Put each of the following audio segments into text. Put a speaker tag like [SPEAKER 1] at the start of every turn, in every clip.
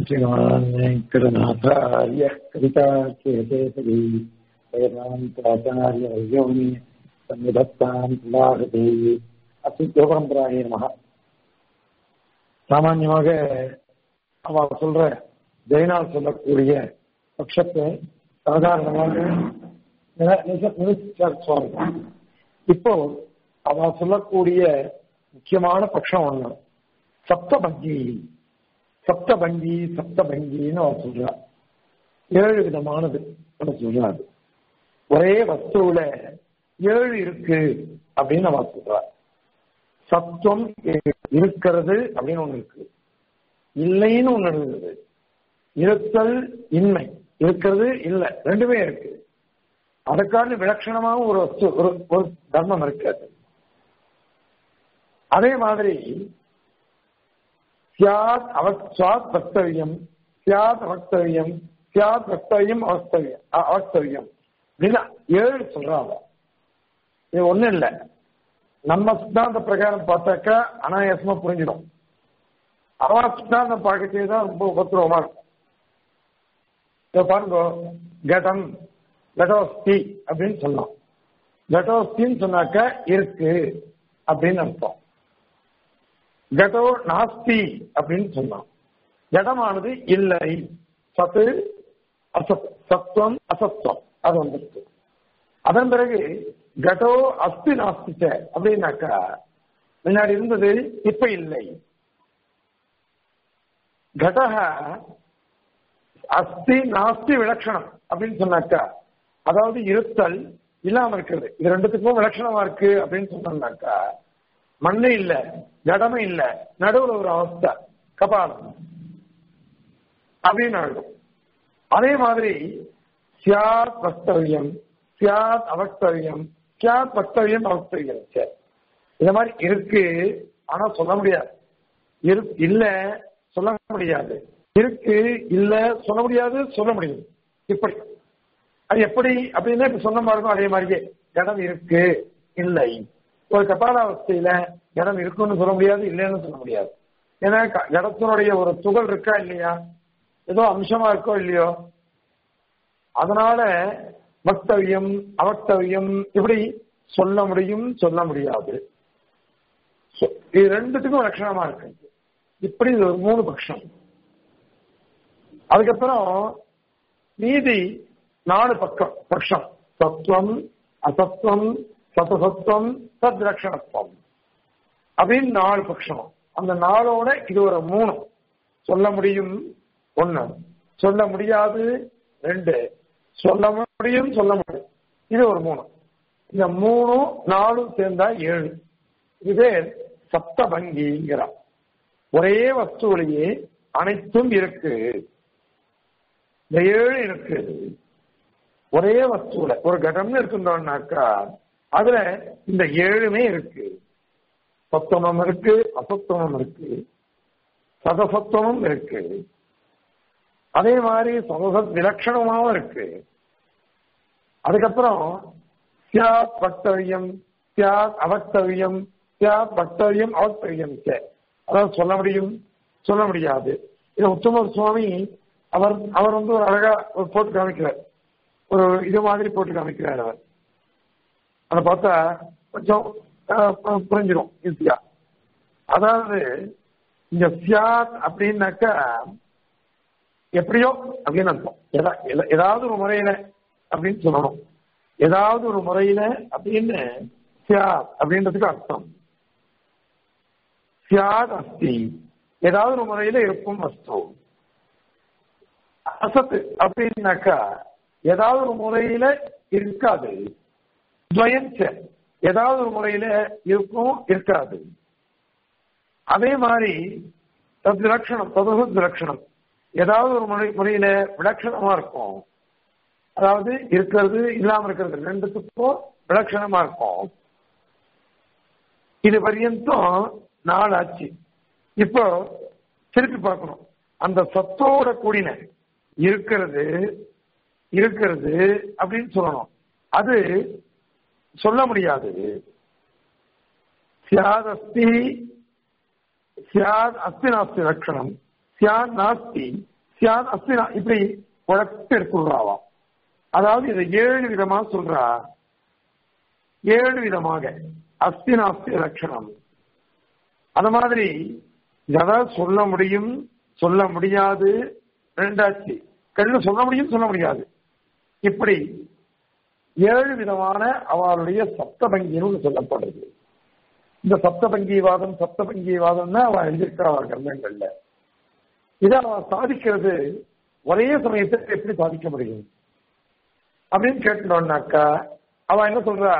[SPEAKER 1] श्रीमान् वेङ्कटनाथार्यः कविताकेतरी वेदान्ताचार्यवर्योनि संविधत्तान् पुलाहदेवी அஸ்தி சிவபரம்பராய நமக சாமான்யமாக அவ சொல்ற ஜெயனால் சொல்லக்கூடிய பட்சத்தை சாதாரணமாக சுவாமி இப்போ அவ சொல்லக்கூடிய முக்கியமான பட்சம் ஒண்ணு சப்தபங்கி சப்தபங்கி சப்தபங்கின்னு அவ சொல்றா ஏழு விதமானது சொல்றாரு ஒரே வஸ்துவில ஏழு இருக்கு அப்படின்னு அவ சொல்றா சத்துவம் இருக்கிறது அப்படின்னு ஒண்ணு இருக்கு இல்லைன்னு ஒண்ணு இருக்குது இருத்தல் இன்மை இருக்கிறது இல்லை ரெண்டுமே இருக்கு அதுக்கான விலட்சணமாகவும் ஒரு வஸ்து ஒரு ஒரு தர்மம் இருக்காது அதே மாதிரி சியாத் அவஸ்வாத் வக்தவியம் சியாத் அவக்தவியம் சியாத் வக்தவியம் அவஸ்தவியம் அவஸ்தவியம் அப்படின்னா ஏழு சொல்றாங்க இது ஒண்ணும் இல்லை நம்ம சித்தாந்த பிரகாரம் பார்த்தாக்கா அனாயாசமா புரிஞ்சிடும் அவா சித்தாந்தம் பார்க்கச்சே தான் ரொம்ப உபத்திரவமா இருக்கும் இதை பாருங்க கடம் கடோஸ்தி அப்படின்னு சொல்லலாம் கடோஸ்தின்னு சொன்னாக்க இருக்கு அப்படின்னு அர்த்தம் கடோ நாஸ்தி அப்படின்னு சொல்லலாம் ஜடமானது இல்லை சத்து அசத் சத்துவம் அசத்துவம் அது வந்துருக்கு அதன் பிறகு கடோ அஸ்தி நாஸ்திச்ச அப்படின்னாக்கா முன்னாடி இருந்தது இப்ப இல்லை கடக அஸ்தி நாஸ்தி விலட்சணம் அப்படின்னு சொன்னாக்கா அதாவது இருத்தல் இல்லாம இருக்கிறது இது ரெண்டுத்துக்கும் விலட்சணமா இருக்கு அப்படின்னு சொன்னாக்கா மண்ணு இல்ல ஜடமே இல்ல நடுவுல ஒரு அவஸ்தை கபாலம் அப்படின்னு ஆகும் அதே மாதிரி சியாத் வஸ்தவியம் சியாத் அவஸ்தவியம் சியாத் வஸ்தவியம் அவஸ்தவியம் சரி இந்த மாதிரி இருக்கு ஆனா சொல்ல முடியாது இரு இல்ல சொல்ல முடியாது இருக்கு இல்ல சொல்ல முடியாது சொல்ல முடியும் இப்படி அது எப்படி அப்படின்னா இப்ப சொன்ன மாதிரி அதே மாதிரியே இடம் இருக்கு இல்லை ஒரு கபாலாவஸ்தையில இடம் இருக்குன்னு சொல்ல முடியாது இல்லைன்னு சொல்ல முடியாது ஏன்னா இடத்தினுடைய ஒரு துகள் இருக்கா இல்லையா ஏதோ அம்சமா இருக்கோ இல்லையோ அதனால வக்தவியம் அவக்தவியம் இப்படி சொல்ல முடியும் சொல்ல முடியாது இது ரெண்டுத்துக்கும் லட்சணமா இருக்கு இப்படி இது ஒரு மூணு பட்சம் அதுக்கப்புறம் மீதி நாலு பக்கம் பட்சம் சத்துவம் அசத்துவம் சதசத்துவம் சத் லட்சணத்துவம் அப்படின்னு நாலு பட்சம் அந்த நாளோட இது ஒரு மூணு சொல்ல முடியும் ஒண்ணு சொல்ல முடியாது ரெண்டு சொல்ல முடியும் சொல்ல முடியும் இது ஒரு மூணு இந்த மூணும் நாலும் சேர்ந்தா ஏழு இது சப்தபங்கிங்கிறான் ஒரே வஸ்துவிலேயே அனைத்தும் இருக்கு இந்த ஏழு இருக்கு ஒரே வஸ்துல ஒரு கடம்னு இருக்குன்றோம்னாக்கா அதுல இந்த ஏழுமே இருக்கு சத்துவமும் இருக்கு அசத்துவமும் இருக்கு சதசத்துவமும் இருக்கு அதே மாதிரி சதசத் விலட்சணமாவும் இருக்கு அதுக்கப்புறம் சியாத் வக்தவியம் சியாத் அவக்தவியம் சியாத் வக்தவியம் அவக்தவியம் அதாவது சொல்ல முடியும் சொல்ல முடியாது இது உத்தமர் சுவாமி அவர் அவர் வந்து ஒரு அழகா ஒரு போட்டு காமிக்கிறார் ஒரு இது மாதிரி போட்டு காமிக்கிறார் அவர் அதை பார்த்தா கொஞ்சம் புரிஞ்சிடும் ஈஸியா அதாவது இந்த சியாத் அப்படின்னாக்கா எப்படியோ அப்படின்னு அர்த்தம் ஏதாவது ஒரு முறையில அப்படின்னு சொல்லணும் ஏதாவது ஒரு முறையில அப்படின்னு சியாத் அப்படின்றதுக்கு அர்த்தம் சியாத் அஸ்தி ஏதாவது ஒரு முறையில இருக்கும் வஸ்து அசத்து அப்படின்னாக்கா ஏதாவது ஒரு முறையில இருக்காது துவயஞ்ச ஏதாவது ஒரு முறையில இருக்கும் இருக்காது அதே மாதிரி தத் விலட்சணம் ததுசத் விலட்சணம் ஏதாவது ஒரு முறை முறையில விலட்சணமா இருக்கும் அதாவது இருக்கிறது இல்லாம இருக்கிறது ரெண்டுத்துக்கும் விலட்சணமா இருக்கும் இது பரியந்தம் நாள் ஆச்சு இப்போ திருப்பி பார்க்கணும் அந்த சத்தோட கூடின இருக்கிறது இருக்கிறது அப்படின்னு சொல்லணும் அது சொல்ல முடியாது சியாதஸ்தி சியாத் அஸ்தி நாஸ்தி லட்சணம் சியாத் நாஸ்தி சியாத் அஸ்தினா இப்படி குழப்பி எடுத்துடுறாவாம் அதாவது இதை ஏழு விதமா சொல்றா ஏழு விதமாக அஸ்தினாஸ்தி லட்சணம் அந்த மாதிரி எதாவது சொல்ல முடியும் சொல்ல முடியாது ரெண்டாச்சு கண்ணு சொல்ல முடியும் சொல்ல முடியாது இப்படி ஏழு விதமான அவளுடைய சப்தபங்கின்னு சொல்லப்படுறது இந்த சப்தபங்கிவாதம் சப்தபங்கிவாதம்னா அவ எழுதியிருக்கிறா அவள் கர்மங்கள்ல இதை அவ சாதிக்கிறது ஒரே சமயத்தில் எப்படி சாதிக்க முடியும் அப்படின்னு கேட்டோம்னாக்கா அவ என்ன சொல்றா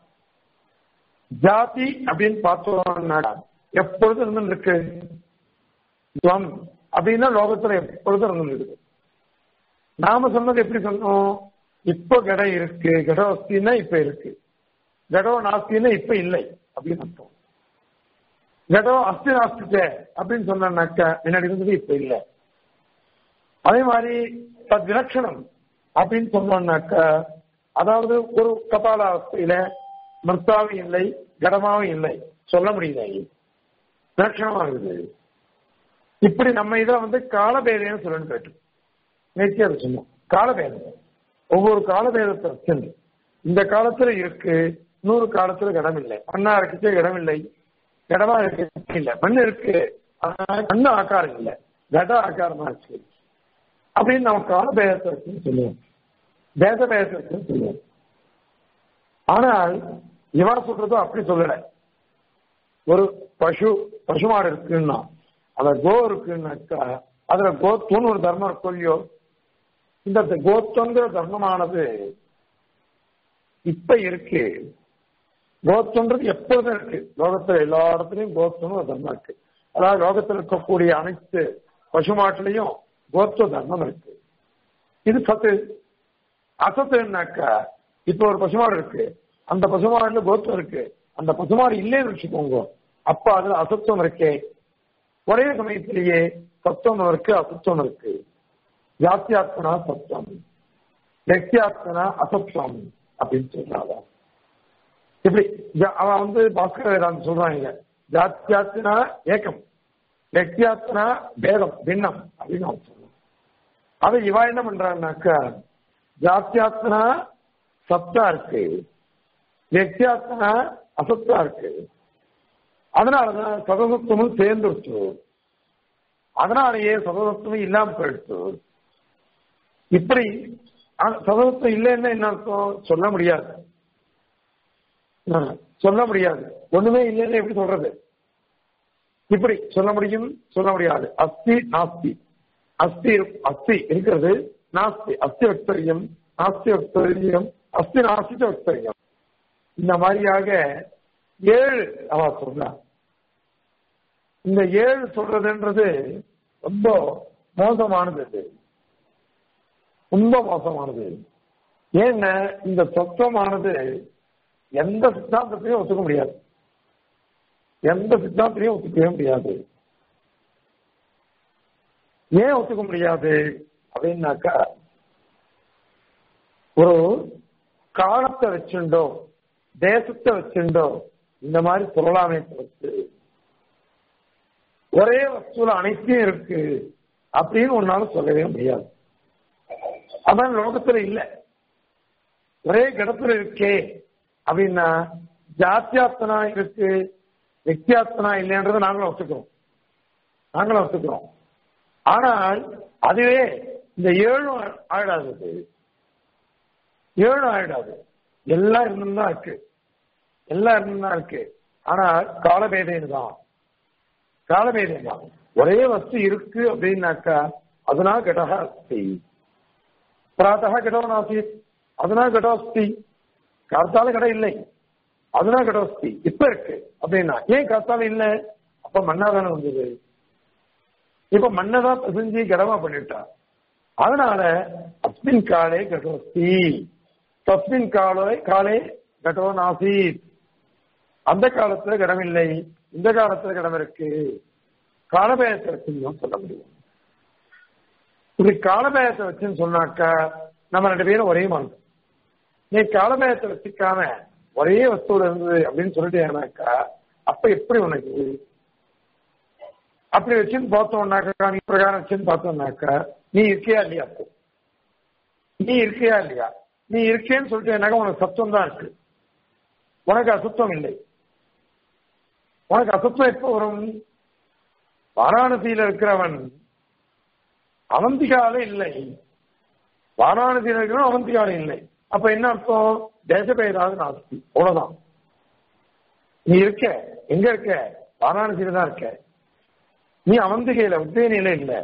[SPEAKER 1] ஜாதி அப்படின்னு பார்த்தோம்னாக்கா எப்பொழுதும் இருந்து இருக்கு துவம் அப்படின்னா லோகத்துல எப்பொழுதும் இருந்து இருக்கு நாம சொன்னது எப்படி சொன்னோம் இப்ப கடை இருக்கு கடவஸ்தின்னா இப்ப இருக்கு கடோ நாஸ்தின்னா இப்ப இல்லை அப்படின்னு அர்த்தம் கடோ அஸ்தி நாஸ்திச்சே அப்படின்னு சொன்னாக்க முன்னாடி இருந்தது இப்ப இல்லை அதே மாதிரி தத் விலட்சணம் அப்படின்னு சொன்னோம்னாக்க அதாவது ஒரு கபாலாவஸ்தையில மிருத்தாவும் இல்லை கடமாவும் இல்லை சொல்ல முடியல விலட்சணமா இருக்குது இப்படி நம்ம இதை வந்து காலபேதைன்னு சொல்லணும் கேட்டு நேற்று அதை சொன்னோம் காலபேதம் ஒவ்வொரு காலபேதத்தை வச்சு இந்த காலத்துல இருக்கு நூறு காலத்துல இடம் இல்லை மண்ணா இருக்குச்சே இடம் இல்லை இடமா இருக்கு இல்ல மண் இருக்கு ஆனா மண்ணு ஆக்காரம் இல்லை கட ஆக்காரமா இருக்கு அப்படின்னு நம்ம காலபேதத்தை வச்சுன்னு சொல்லுவோம் பேத பேதத்தை வச்சுன்னு சொல்லுவோம் ஆனால் இவா சொல்றதும் அப்படி சொல்லல ஒரு பசு பசுமாடு இருக்குன்னா அந்த கோ இருக்குன்னாக்கா அதுல கோத்துவன்னு ஒரு தர்மம் இருக்கும் இல்லையோ இந்த கோத்தங்கிற தர்மமானது இப்ப இருக்கு கோத்தன்றது எப்பொழுதும் இருக்கு லோகத்துல எல்லா இடத்துலயும் கோத்தம்னு ஒரு தர்மம் இருக்கு அதாவது லோகத்தில் இருக்கக்கூடிய அனைத்து பசுமாட்டிலையும் கோத்துவ தர்மம் இருக்கு இது சத்து அசத்துனாக்கா இப்ப ஒரு பசுமாடு இருக்கு அந்த பசுமாடுல கோத்துவம் இருக்கு அந்த பசுமாடு இல்லைன்னு வச்சுக்கோங்க அப்ப அதுல அசத்துவம் இருக்கே ஒரே சமயத்திலேயே சத்துவம் இருக்கு அசத்துவம் இருக்கு ஜாத்தியாத்மனா சத்துவம் லட்சியாத்மனா அசத்துவம் அப்படின்னு சொல்றாங்க இப்படி அவன் வந்து பாஸ்கர வேதாந்த் சொல்றாங்க ஜாத்தியாத்மனா ஏக்கம் லட்சியாத்மனா பேதம் பின்னம் அப்படின்னு அவன் சொல்றான் அதை இவா என்ன பண்றான்னாக்கா ஜாத்தியாத்மனா சத்தா இருக்கு லட்சியாத்மனா அசத்தா இருக்கு அதனாலதான் சதசத்துவமும் சேர்ந்துருச்சு அதனாலேயே சதசத்துவம் இல்லாம போயிடுச்சு இப்படி சதசத்துவம் இல்லைன்னா என்ன அர்த்தம் சொல்ல முடியாது சொல்ல முடியாது ஒண்ணுமே இல்லைன்னு எப்படி சொல்றது இப்படி சொல்ல முடியும் சொல்ல முடியாது அஸ்தி நாஸ்தி அஸ்தி அஸ்தி இருக்கிறது நாஸ்தி அஸ்தி வக்தரியம் நாஸ்தி வக்தரியம் அஸ்தி நாஸ்தி வக்தரியம் இந்த மாதிரியாக ஏழு அவ சொல்றா இந்த ஏழு சொல்றதுன்றது ரொம்ப மோசமானது இது ரொம்ப மோசமானது ஏன்னா இந்த தத்துவமானது எந்த சித்தாந்தத்தையும் ஒத்துக்க முடியாது எந்த சித்தாந்தத்தையும் ஒத்துக்கவே முடியாது ஏன் ஒத்துக்க முடியாது அப்படின்னாக்கா ஒரு காலத்தை வச்சுண்டோ தேசத்தை வச்சுண்டோ இந்த மாதிரி பொருளாமைப்பு வச்சு ஒரே வஸ்துல அனைத்தையும் இருக்கு அப்படின்னு ஒன்னால சொல்லவே முடியாது அதான் லோகத்துல இல்ல ஒரே கடத்துல இருக்கே அப்படின்னா ஜாத்தியாத்தனா இருக்கு வித்தியாத்தனா இல்லைன்றதை நாங்களும் ஒத்துக்கிறோம் நாங்களும் ஒத்துக்கிறோம் ஆனால் அதுவே இந்த ஏழும் ஆயிடாது ஏழும் ஆயிடாது எல்லாம் இருந்தும் தான் இருக்கு எல்லாம் இருந்தும் தான் இருக்கு ஆனா காலபேதம் தான் காலபேதம் தான் ஒரே வஸ்து இருக்கு அப்படின்னாக்கா அதுனா கடக அஸ்தி பிராத்தக கடோ நாசீத் அதுனா கடோஸ்தி கார்த்தால கடை இல்லை அதுனா கடோஸ்தி இப்ப இருக்கு அப்படின்னா ஏன் கார்த்தால இல்லை அப்ப மண்ணா தானே வந்தது இப்ப மண்ணதான் பிசைஞ்சு கடமா பண்ணிட்டா அதனால அஸ்மின் காலே கடோஸ்தி தஸ்மின் காலே காலே கடோ நாசீத் அந்த காலத்துல கடம் இல்லை இந்த காலத்துல கடம் இருக்கு காலபேயத்தை வச்சுன்னு சொல்ல முடியும் இப்படி காலபேயத்தை வச்சுன்னு சொன்னாக்கா நம்ம ரெண்டு பேரும் ஒரே மாதிரி நீ காலபேயத்தை வச்சுக்காம ஒரே வஸ்துல இருந்தது அப்படின்னு சொல்லிட்டேனாக்கா அப்ப எப்படி உனக்கு அப்படி வச்சுன்னு பார்த்தோம்னாக்கா நீ பிரகாரம் வச்சுன்னு பார்த்தோம்னாக்கா நீ இருக்கியா இல்லையா அப்போ நீ இருக்கியா இல்லையா நீ இருக்கேன்னு சொல்லிட்டேனாக்கா உனக்கு சத்துவம் தான் இருக்கு உனக்கு அசுத்தம் இல்லை உனக்கு அசுத்தம் எப்போ வரும் வாராணசியில இருக்கிறவன் அவந்திகால இல்லை வாராணசியில இருக்கிறவன் அவந்திகால இல்லை அப்ப என்ன அர்த்தம் தேசபேராக நாஸ்தி அவ்வளவுதான் நீ இருக்க எங்க இருக்க வாராணசியில தான் இருக்க நீ அவந்திகையில உத்தேனியில இல்ல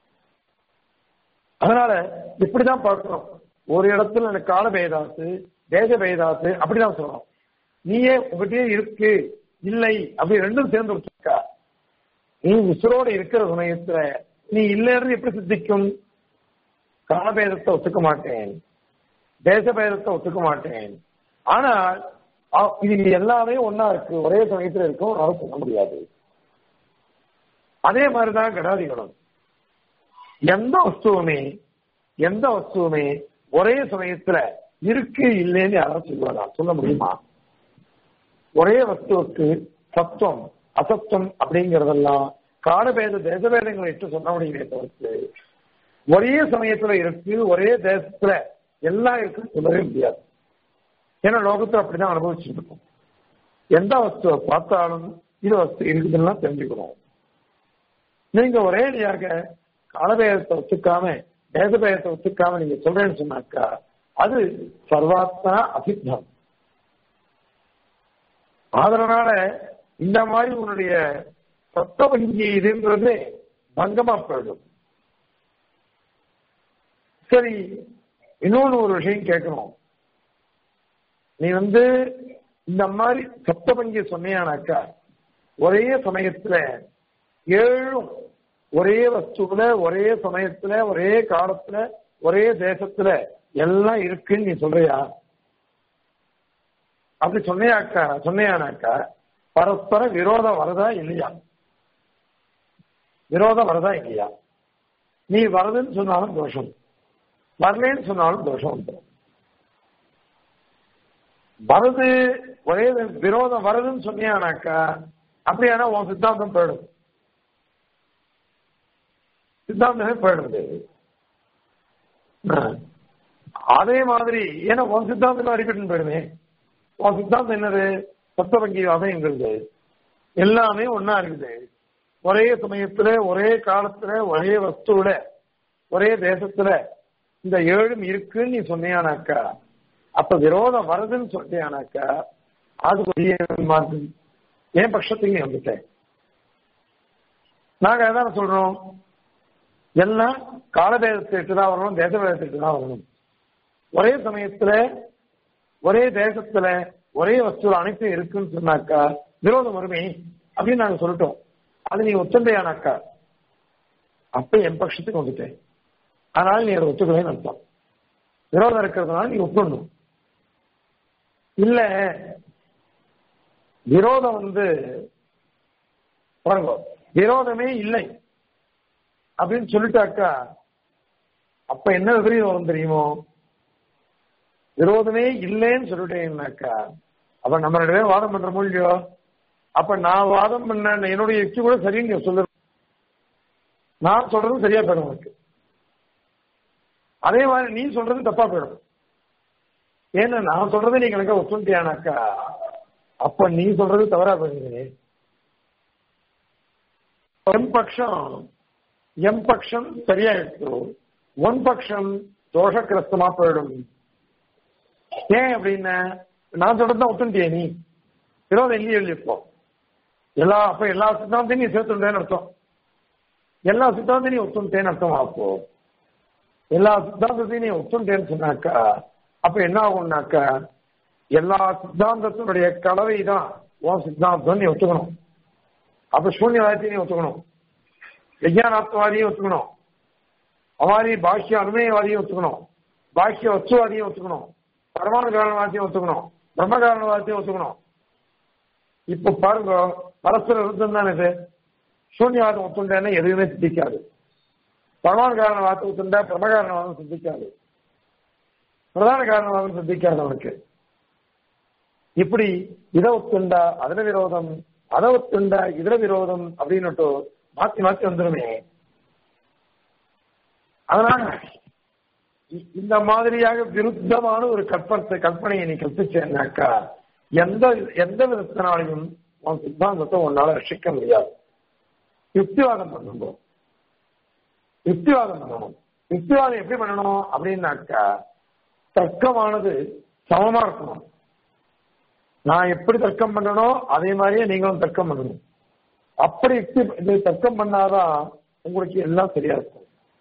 [SPEAKER 1] அதனால இப்படிதான் பார்க்கிறோம் ஒரு இடத்துல எனக்கு கால பேதாசு தேச பேதாசு அப்படிதான் சொல்றோம் நீயே உங்ககிட்டயே இருக்கு இல்லை அப்படி ரெண்டும் சேர்ந்து வச்சிருக்கா நீ உசுரோட இருக்கிற சமயத்துல நீ இல்லைன்னு எப்படி சித்திக்கும் காலபேதத்தை ஒத்துக்க மாட்டேன் தேசபேதத்தை ஒத்துக்க மாட்டேன் ஆனால் அ- இது எல்லாமே ஒன்னா இருக்கு ஒரே சமயத்துல இருக்கும் உன்னால சொல்ல முடியாது அதே மாதிரிதான் கடாதிகளும் எந்த வஸ்துவுமே எந்த வஸ்துவுமே ஒரே சமயத்துல இருக்கு இல்லைன்னு யாராவது சொல்லுவாரா சொல்ல முடியுமா ஒரே வஸ்துவுக்கு சத்துவம் அசத்துவம் அப்படிங்கறதெல்லாம் காலபேத தேசபேதங்களை இட்டு சொல்ல முடியுமே தவிர்த்து ஒரே சமயத்துல இருக்கு ஒரே தேசத்துல எல்லாம் இருக்குன்னு சொல்லவே முடியாது ஏன்னா லோகத்துல அப்படிதான் அனுபவிச்சுட்டு இருக்கோம் எந்த வஸ்துவை பார்த்தாலும் இது வஸ்து இருக்குதுன்னா தெரிஞ்சுக்கணும் நீங்க ஒரேடியாக காலபேதத்தை ஒத்துக்காம தேசபேதத்தை ஒத்துக்காம நீங்க சொல்றேன்னு சொன்னாக்கா அது சர்வாத்மா அசித்தம் அதனால இந்த மாதிரி உன்னுடைய சத்த வங்கி இதுன்றது பங்கமா போயிடும் சரி இன்னொன்னு ஒரு விஷயம் கேட்கணும் நீ வந்து இந்த மாதிரி சப்தபங்கி சொன்னியானாக்கா ஒரே சமயத்துல ஏழும் ஒரே வஸ்துல ஒரே சமயத்துல ஒரே காலத்துல ஒரே தேசத்துல எல்லாம் இருக்குன்னு நீ சொல்றியா அப்படி சொன்னையாக்கா சொன்னையானாக்கா பரஸ்பர விரோதம் வரதா இல்லையா விரோதம் வரதா இல்லையா நீ வரதுன்னு சொன்னாலும் தோஷம் வரலன்னு சொன்னாலும் தோஷம் வந்துடும் வருது ஒரே விரோதம் வருதுன்னு சொன்னியானாக்கா அப்படியானா உன் சித்தாந்தம் போயிடும் சித்தாந்தமே போயிடுது ஆ. அதே மாதிரி ஏன்னா உன் சித்தாந்தம் அடிக்கட்டுன்னு போயிடுமே உன் சித்தாந்தம் என்னது சப்தபங்கி வாதங்கிறது எல்லாமே ஒன்னா இருக்குது ஒரே சமயத்துல ஒரே காலத்துல ஒரே வஸ்துவில ஒரே தேசத்துல இந்த ஏழும் இருக்குன்னு நீ சொன்னியானாக்கா அப்ப விரோதம் வருதுன்னு சொல்லியானாக்கா அது பெரிய மார்க்கு என் பட்சத்துக்கு வந்துட்டேன் நாங்க அதான் சொல்றோம் எல்லாம் காலபேதத்தை தான் வரணும் தேசபேதத்தை தான் வரணும் ஒரே சமயத்துல ஒரே தேசத்துல ஒரே வஸ்துல அனைத்தும் இருக்குன்னு சொன்னாக்கா விரோதம் வருமே அப்படின்னு நாங்க சொல்லிட்டோம் அது நீ ஒத்துண்டையானாக்கா அப்ப என் பட்சத்துக்கு வந்துட்டேன் அதனால நீ அதை ஒத்துக்கலைன்னு அர்த்தம் விரோதம் இருக்கிறதுனால நீ ஒத்துடணும் இல்ல விரோதம் வந்து பாருங்க விரோதமே இல்லை அப்படின்னு சொல்லிட்டாக்கா அப்ப என்ன விபரீதம் வரும் தெரியுமோ விரோதமே இல்லைன்னு சொல்லிட்டேன்னாக்கா அப்ப நம்ம ரெண்டு பேரும் வாதம் பண்ற இல்லையோ அப்ப நான் வாதம் பண்ண என்னுடைய யுக்தி கூட சரின்னு நீ சொல்லு நான் சொல்றதும் சரியா போயிடும் உனக்கு அதே மாதிரி நீ சொல்றது தப்பா போயிடும் ஏன்னா நான் சொல்றதை நீ கணக்கா ஒத்துண்டியானாக்கா அப்ப நீ சொல்றது தவறா போயிடுது எம் பட்சம் எம் பட்சம் சரியா இருக்கு ஒன் பட்சம் தோஷக்கிரஸ்தமா போயிடும் ஏன் அப்படின்னா நான் சொல்றதுதான் ஒத்துண்டியா நீ விரோதம் இல்லையே இப்போ எல்லா அப்ப எல்லா சித்தாந்தையும் நீ சேர்த்துட்டேன்னு அர்த்தம் எல்லா சித்தாந்தையும் நீ ஒத்துட்டேன்னு அர்த்தம் அப்போ எல்லா சித்தாந்தத்தையும் நீ ஒத்துட்டேன்னு சொன்னாக்கா அப்ப என்ன ஆகும்னாக்கா எல்லா சித்தாந்தத்தினுடைய கலவை தான் உன் சித்தாந்தம் நீ ஒத்துக்கணும் அப்ப சூன்யவாதத்தையும் நீ ஒத்துக்கணும் விஜயானாத்வாதியும் ஒத்துக்கணும் அவாரி பாஷ்ய அனுமயவாதியும் ஒத்துக்கணும் பாஷ்ய வச்சுவாதியும் ஒத்துக்கணும் பரமாணு காரணவாதத்தையும் ஒத்துக்கணும் பிரம்ம காரணவாதத்தையும் ஒத்துக்கணும் இப்ப பாருங்க பரஸ்பர விருத்தம் தானே இது சூன்யவாதம் ஒத்துண்டேன்னா எதுவுமே சித்திக்காது பரமாணு காரணவாதத்தை ஒத்துண்டா பிரம்ம காரணவாதம் சித்திக்காது பிரதான காரணவாதம் சித்திக்காது அவனுக்கு இப்படி இதை ஒத்துண்டா அதுல விரோதம் அதை ஒத்துண்டா இதுல விரோதம் அப்படின்னுட்டு மாத்தி மாத்தி வந்துருமே அதனால இ- இந்த மாதிரியாக விருத்தமான ஒரு கற்பத்தை கற்பனையை நீ கற்பிச்சேன்னாக்கா எந்த எந்த விதத்தினாலையும் உன் சித்தாந்தத்தை உன்னால ரசிக்க முடியாது யுக்திவாதம் பண்ணணும் யுக்திவாதம் பண்ணணும் யுக்திவாதம் எப்படி பண்ணணும் அப்படின்னாக்கா தர்க்கமானது சமமா இருக்கணும் நான் எப்படி தர்க்கம் பண்ணனோ அதே மாதிரியே நீங்களும் தர்க்கம் பண்ணணும் அப்படி யுக்தி இது தர்க்கம் பண்ணாதான் உங்களுக்கு எல்லாம் சரியா இருக்கும்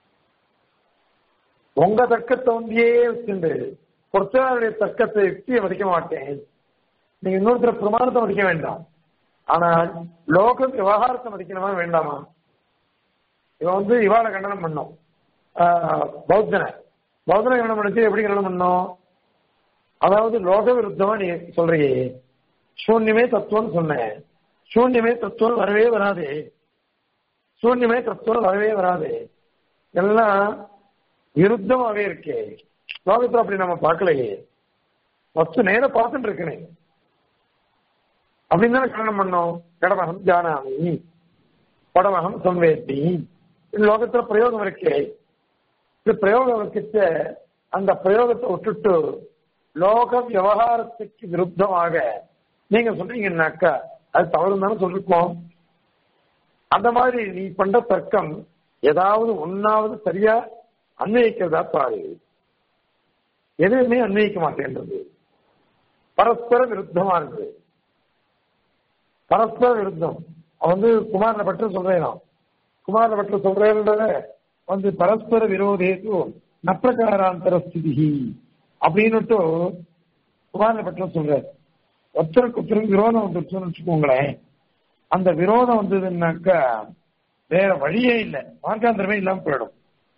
[SPEAKER 1] உங்க தர்க்கத்தை ஒன்றியே வச்சுண்டு பொறுத்தவருடைய தர்க்கத்தை யுக்தியை மதிக்க மாட்டேன் நீங்க இன்னொருத்தர் பிரமாணத்தை மதிக்க வேண்டாம் ஆனால் லோக விவகாரத்தை மதிக்கணுமா வேண்டாமா இவன் வந்து இவாளை கண்டனம் பண்ணோம் ஆஹ், பௌத்தனை பௌத்தனை கண்டனம் பண்ணிச்சு எப்படி கண்டனம் பண்ணோம் அதாவது லோக விருத்தமா நீ சொல்றியே சூன்யமே தத்துவம்னு சொன்னேன் சூன்யமே தத்துவம் வரவே வராது சூன்யமே தத்துவம் வரவே வராது எல்லாம் விருத்தமாவே இருக்கே லோகத்துல அப்படி நம்ம பார்க்கலையே வஸ்து நேர பார்த்துட்டு இருக்கனே அப்படின்னு தானே கண்டனம் பண்ணோம் கடமகம் ஜானாமி படமகம் சம்வேத்தி இது லோகத்துல பிரயோகம் இருக்கே இது பிரயோகம் வச்சுட்டு அந்த பிரயோகத்தை விட்டுட்டு லோக விவகாரத்துக்கு விருத்தமாக நீங்க சொன்னீங்கன்னாக்கா அது தவறு தானே சொல்லிருக்கோம் அந்த மாதிரி நீ பண்ற தர்க்கம் ஏதாவது ஒன்னாவது சரியா அன்வயிக்கிறதா பாரு எதுவுமே அன்வயிக்க மாட்டேன்றது பரஸ்பர விருத்தமா இருக்குது பரஸ்பர விருத்தம் அவன் வந்து குமாரனை பற்றி சொல்றேன் நான் குமாரனை பற்றி சொல்றேன்றத வந்து பரஸ்பர விரோதேது நப்பிரகாராந்தர ஸ்திதி அப்படின்னுட்டு குமாரனை பற்றி சொல்றாரு ஒருத்தருக்கு ஒருத்தருக்கு விரோதம் வந்துருச்சுன்னு வச்சுக்கோங்களேன் அந்த விரோதம் வந்ததுன்னாக்கா வேற வழியே இல்லை மார்க்காந்திரமே இல்லாம போயிடும்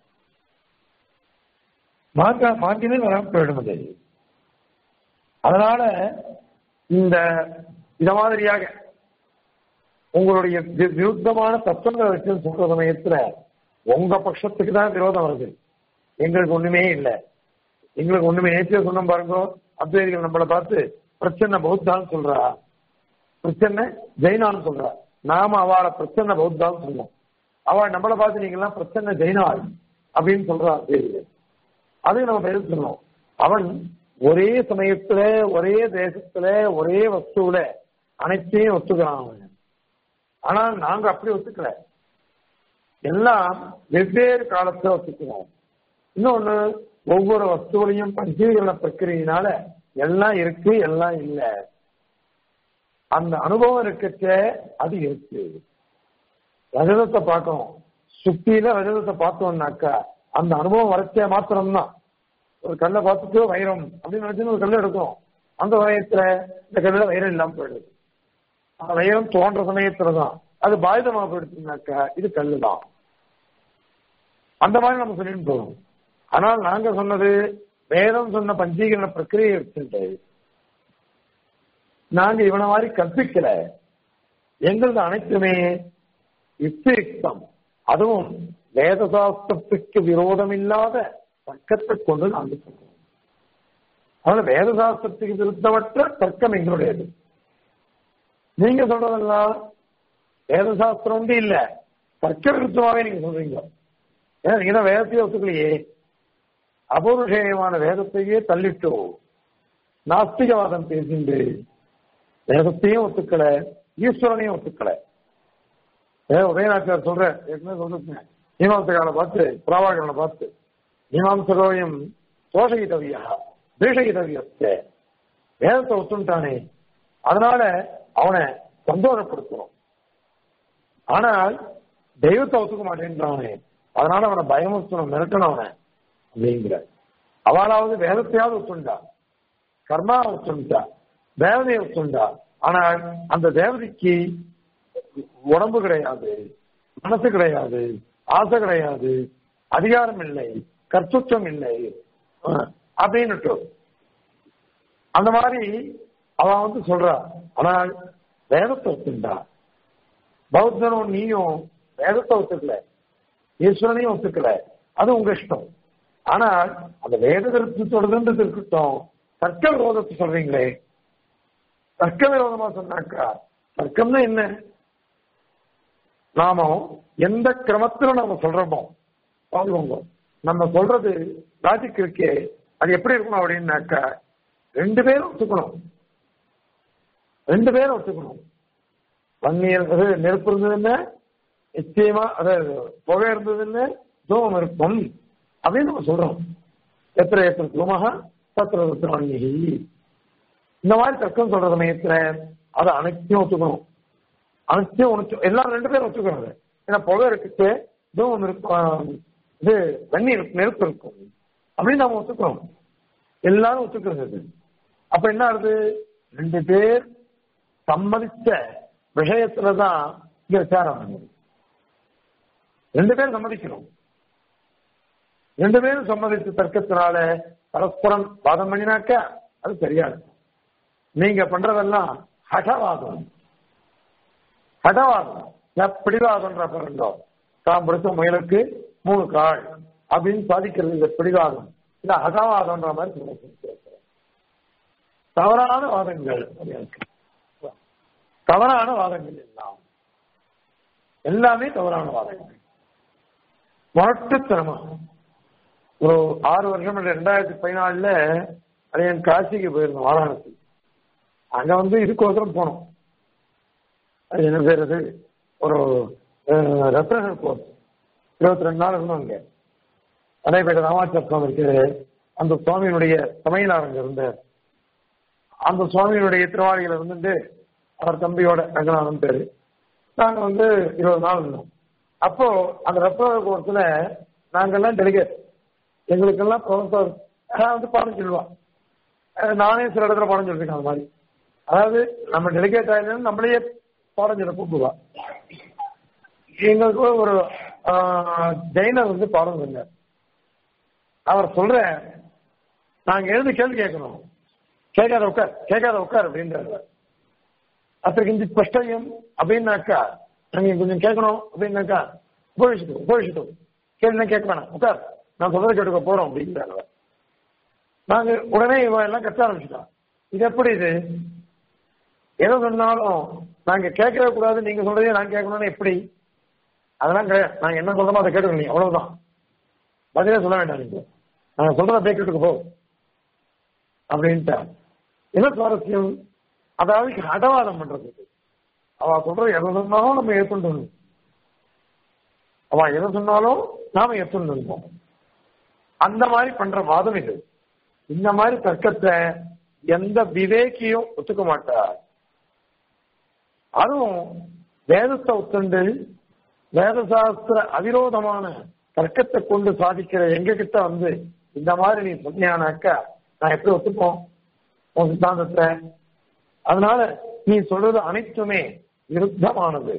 [SPEAKER 1] மார்க்கா மார்க்கினே வராம போயிடும் அது அதனால இந்த இத மாதிரியாக உங்களுடைய வி- விருத்தமான தத்துவங்களை வச்சு சொல்ற சமயத்துல உங்க பட்சத்துக்கு தான் விரோதம் வருது எங்களுக்கு ஒண்ணுமே இல்லை எங்களுக்கு ஒண்ணுமே நேற்று சொன்ன பாருங்க அத்வைதிகள் நம்மளை பார்த்து பிரச்சனை பௌத்தான்னு சொல்றா பிரச்சனை ஜெயினான்னு சொல்றா நாம அவளை பிரச்சனை பௌத்தான்னு சொல்றோம் அவள் நம்மளை பார்த்து நீங்க எல்லாம் பிரச்சனை ஜெயினாள் அப்படின்னு சொல்றா அத்வைதிகள் அதுக்கு நம்ம பதில் சொல்லணும் அவன் ஒரே சமயத்துல ஒரே தேசத்துல ஒரே வஸ்துவில அனைத்தையும் ஒத்துக்கிறான் அவன் ஆனால் நாங்க அப்படி ஒத்துக்கல எல்லாம் வெவ்வேறு காலத்துல ஒத்துக்கிறோம் இன்னொன்னு ஒவ்வொரு வஸ்துவிலையும் பஞ்சீகரண பிரக்கிரியினால எல்லாம் இருக்கு எல்லாம் இல்ல அந்த அனுபவம் இருக்கச்ச அது இருக்கு ரஜதத்தை பார்க்கணும் சுத்தியில ரஜதத்தை பார்த்தோம்னாக்கா அந்த அனுபவம் வரைச்ச மாத்திரம்தான் ஒரு கல்லை பார்த்துட்டு வைரம் அப்படின்னு நினைச்சு ஒரு கல்லை எடுக்கும் அந்த வயத்துல இந்த கல்லுல வைரம் இல்லாம போயிடுது அந்த வைரம் தோன்ற சமயத்துலதான் அது பாயுதமா போயிடுச்சுனாக்கா இது கல்லு தான் அந்த மாதிரி நம்ம சொல்லிட்டு போகணும் ஆனால் நாங்க சொன்னது வேதம் சொன்ன பஞ்சீகரண பிரக்கிரியை வச்சுட்டு நாங்க இவனை மாதிரி கற்பிக்கல எங்களது அனைத்துமே யுக்தியுக்தம் அதுவும் வேத சாஸ்திரத்துக்கு விரோதம் இல்லாத தர்க்கத்தை கொண்டு நாங்கள் சொல்றோம் அதனால வேத சாஸ்திரத்துக்கு விருத்தமற்ற தர்க்கம் எங்களுடையது நீங்க சொல்றதெல்லாம் வேத சாஸ்திரம் வந்து இல்ல தர்க்க விருத்தமாவே நீங்க சொல்றீங்க ஏன்னா நீங்க தான் வேதத்தையே ஒத்துக்கலையே அபௌருஷேயமான வேதத்தையே தள்ளிட்டு நாஸ்திகவாதம் பேசிண்டு வேதத்தையும் ஒத்துக்கல ஈஸ்வரனையும் ஒத்துக்கல ஏ உதயநாச்சியார் சொல்ற ஏற்கனவே சொல்லிருக்கேன் மீமாம்சகால பார்த்து பிரபாகரனை பார்த்து மீமாம்சகோயம் தோஷகிதவியா பீஷகிதவியஸ்தே வேதத்தை ஒத்துட்டானே அதனால அவனை சந்தோஷப்படுத்தணும் ஆனால் தெய்வத்தை ஒத்துக்க மாட்டேன்றானே அதனால அவனை பயமுறுத்தணும் மிரட்டணும் அவனை அப்படிங்கிற அவளாவது வேதத்தையாவது ஒத்துண்டா கர்மா ஒத்துண்டா தேவதையை ஒத்துண்டா ஆனால் அந்த தேவதைக்கு உடம்பு கிடையாது மனசு கிடையாது ஆசை கிடையாது அதிகாரம் இல்லை கர்த்தத்துவம் இல்லை அஹ் அப்படின்னுட்டு அந்த மாதிரி அவன் வந்து சொல்றா ஆனால் வேதத்தை ஒத்துண்டா பௌத்தனும் நீயும் வேதத்தை ஒத்துக்கல ஈஸ்வரனையும் ஒத்துக்கல அது உங்க இஷ்டம் ஆனால் அந்த வேத விருத்தத்தோடதுன்றது இருக்கட்டும் தர்க்க விரோதத்தை சொல்றீங்களே தர்க்க விரோதமா சொன்னாக்கா தர்க்கம்னா என்ன நாம எந்த கிரமத்துல நம்ம சொல்றோமோ பாருங்க நம்ம சொல்றது லாஜிக் இருக்கே அது எப்படி இருக்கணும் அப்படின்னாக்கா ரெண்டு பேரும் ஒத்துக்கணும் ரெண்டு பேரும் ஒத்துக்கணும் வன்னியர் அது நெருப்பு இருந்ததுன்னு நிச்சயமா அதாவது புகை இருந்ததுன்னு தூமம் இருக்கும் அப்படின்னு நம்ம சொல்றோம் எத்திர எத்திர தூமகா தத்திர தத்திர வன்னிகி இந்த மாதிரி தர்க்கம் சொல்ற சமயத்துல அதை அனைத்தையும் ஒத்துக்கணும் அனைத்தையும் ஒத்து எல்லாரும் ரெண்டு பேரும் ஒத்துக்கணும் அதை. ஏன்னா புகை இருக்கு தூமம் இருக்கும் இது வெந்நீர் நெருப்பு இருக்கும் அப்படின்னு நாம ஒத்துக்கிறோம் எல்லாரும் ஒத்துக்கிறது இது. அப்ப என்ன ஆகுது ரெண்டு பேர் சம்மதிச்ச விஷயத்துலதான் இங்க விசாரம் பண்ணுது ரெண்டு பேரும் சம்மதிக்கணும் ரெண்டு பேரும் சம்மதிச்ச தர்க்கத்தினால பரஸ்பரம் வாதம் பண்ணினாக்க அது சரியா இருக்கும் நீங்க பண்றதெல்லாம் ஹடவாதம் ஹடவாதம் பிடிவாதம்ன்ற பாருங்க தான் பிடிச்ச முயலுக்கு மூணு கால் அப்படின்னு சாதிக்கிறது இந்த பிடிவாதம் இல்ல அகவாதம்ன்ற மாதிரி சொல்ல தவறான வாதங்கள் இருக்கு. தவறான வாதங்கள் எல்லாம் எல்லாமே தவறான வாதங்கள் முரட்டுத்தனமா ஒரு ஆறு வருஷம் ரெண்டாயிரத்தி பதினாலுல அது என் காசிக்கு போயிருந்தோம் வாரணாசி அங்க வந்து இதுக்கோசரம் போனோம் அது என்ன பேர் அது ஒரு ரெப்ரசன்ட் கோர்ஸ் இருபத்தி ரெண்டு நாள் இருந்தோம் அங்க அடைப்பேட்ட ராமாச்சார சுவாமி இருக்கிற அந்த சுவாமியினுடைய சமையலார் அங்க இருந்தார் அந்த சுவாமியினுடைய திருவாளிகள் இருந்துட்டு அவர் தம்பியோட ரங்கநாதன் பேரு நாங்க வந்து இருபது நாள் இருந்தோம் அப்போ அந்த ரெப்ரசன்ட் கோர்ஸ்ல நாங்கெல்லாம் டெலிகேட் எங்களுக்கெல்லாம் ப்ரொஃபஸர் வந்து பாடம் சொல்லுவான் அஹ் நானே சில இடத்துல பாடம் சொல்லிருக்கேன் அந்த மாதிரி அதாவது நம்ம டெலிகேட் ஆயிருந்தா நம்மளையே பாடம் சொல்ல கூப்பிடுவா எங்களுக்கு ஒரு ஆஹ், ஜெயினர் வந்து பாடம் சொன்னார் அவர் சொல்ற நாங்க எழுந்து கேள்வி கேட்கணும் கேட்காத உட்கார் கேட்காத உட்கார் அப்படின்றாரு அத்தனை கிஞ்சித் ஸ்பஷ்டம் அப்படின்னாக்கா நாங்க கொஞ்சம் கேட்கணும் அப்படின்னாக்கா உபயோகிச்சுட்டு உபயோகிச்சுட்டு கேள்வி கேட்க வேணாம் உட்கார் நான் சொல்றதை கேட்டுக்க போறோம் அப்படிங்கிறாங்க அவர். நாங்க உடனே இவன் எல்லாம் கத்த ஆரம்பிச்சுட்டான் இது எப்படி இது எதை சொன்னாலும் நாங்க கேட்கவே கூடாது நீங்க சொல்றதே நான் கேட்கணும்னு எப்படி அதெல்லாம் கிடையாது நாங்க என்ன சொல்றோமோ அதை கேட்டுக்கணும் நீ அவ்வளவுதான் பதிலே சொல்ல வேண்டாம் நீங்க நாங்க சொல்றத அப்படியே கேட்டுக்க போ அப்படின்ட்டு என்ன சுவாரஸ்யம் அதாவது அடவாதம் பண்றது அவ சொல்றது எதை சொன்னாலும் நம்ம ஏற்றுண்டு அவ எதை சொன்னாலும் நாம ஏற்றுண்டு அந்த மாதிரி பண்ற வாதம் இது இந்த மாதிரி தர்க்கத்தை எந்த விவேக்கியும் ஒத்துக்க மாட்டார் அதுவும் வேதத்தை ஒத்துண்டு வேத சாஸ்திர அவிரோதமான தர்க்கத்தை கொண்டு சாதிக்கிற எங்க கிட்ட வந்து இந்த மாதிரி நீ சொன்னியானாக்கா நான் எப்படி ஒத்துப்போம் உன் சித்தாந்தத்தை அதனால நீ சொல்றது அனைத்துமே விருத்தமானது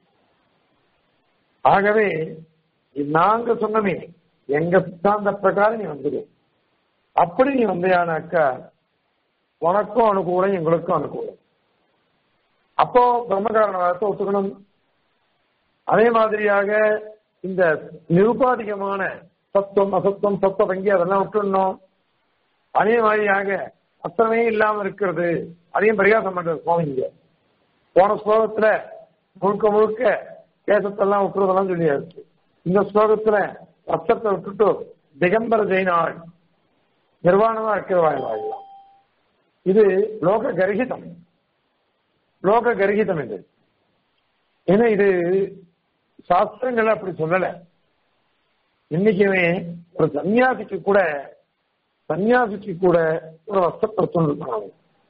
[SPEAKER 1] ஆகவே நாங்க சொன்னமே எங்க சித்தாந்த பிரகாரம் நீ வந்துடு அப்படி நீ வந்தியானாக்கா உனக்கும் அனுகூலம் எங்களுக்கும் அனுகூலம் அப்போ பிரம்மகாரணத்தை ஒத்துக்கணும் அதே மாதிரியாக இந்த நிருபாதிகமான சத்துவம் அசத்துவம் சத்துவ வங்கி அதெல்லாம் விட்டுடணும் அதே மாதிரியாக அத்தனை இல்லாம இருக்கிறது அதையும் பரிகாசம் பண்றது சுவாமி இங்க போன ஸ்லோகத்துல முழுக்க முழுக்க கேசத்தெல்லாம் விட்டுறதெல்லாம் சொல்லியாச்சு இந்த ஸ்லோகத்துல ரத்தத்தை விட்டுட்டு திகம்பர ஜெயினாள் நிர்வாணமா இருக்கிற வாய் வாழலாம் இது லோக கர்ஹிதம் லோக கர்ஹிதம் இது ஏன்னா இது சாஸ்திரங்கள் அப்படி சொல்லல இன்னைக்குமே ஒரு சன்னியாசிக்கு கூட சன்னியாசிக்கு கூட ஒரு வஸ்திரத்தை சொல்லணும்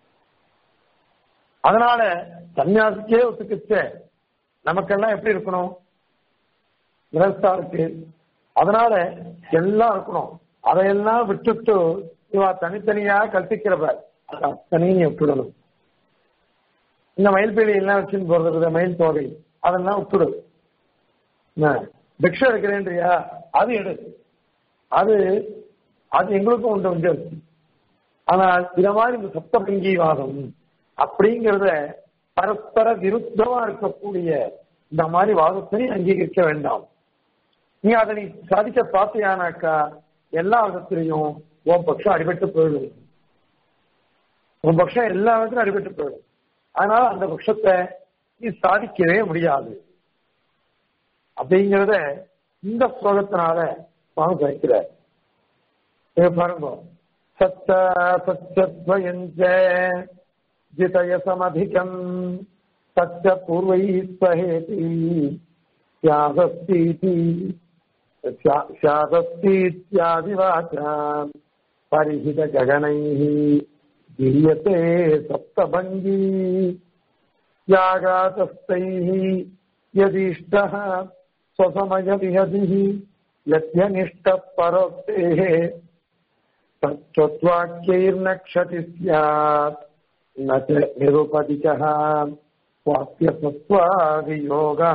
[SPEAKER 1] அதனால சன்னியாசிக்கே ஒத்துக்கிச்ச நமக்கெல்லாம் எப்படி இருக்கணும் கிரஸ்தா இருக்கு அதனால எல்லாம் இருக்கணும் அதையெல்லாம் விட்டுட்டு இவா தனித்தனியா கற்பிக்கிறப்ப அது அத்தனையும் விட்டுடணும் இந்த மயில் பீலி எல்லாம் வச்சுன்னு போறது மயில் தோகை அதெல்லாம் விட்டுடு என்ன, பிக்ஷை எடுக்கிறேன்றியா அது எடு அது அது எங்களுக்கும் உண்டு உண்டு ஆனால் இத மாதிரி இந்த சப்தபங்கீவாதம் அப்படிங்கிறத பரஸ்பர விருத்தமா இருக்கக்கூடிய இந்த மாதிரி வாதத்தை அங்கீகரிக்க வேண்டாம் நீ அதை நீ சாதிக்க பார்த்தியானாக்கா எல்லா விதத்திலையும் உன் பட்சம் அடிபட்டு போயிடும் உன் பட்சம் எல்லா விதத்திலும் அடிபட்டு போயிடும் அதனால அந்த பட்சத்தை நீ சாதிக்கவே முடியாது அப்படிங்கிறத இந்த ஸ்லோகத்தினால சுவாமி கழிக்கிறார் இங்க பாருங்க சத்த சத்யத்வயஞ்ச ஜிதய சமதிகம் சத்ய பூர்வை ஸ்வஹேதி தியாகஸ்தீதி ஸ்யாதஸ்தீத்யாதிவாச்சாம் பரிஹித ககனைः गीयते सप्तभङ्गी यागातस्तैः यदीष्टः स्वसमयविहदिः यद्यनिष्टः परोक्तेः तत्त्ववाक्यैर्न क्षति स्यात् न च निरुपदिकः वाक्यसत्त्वादियोगः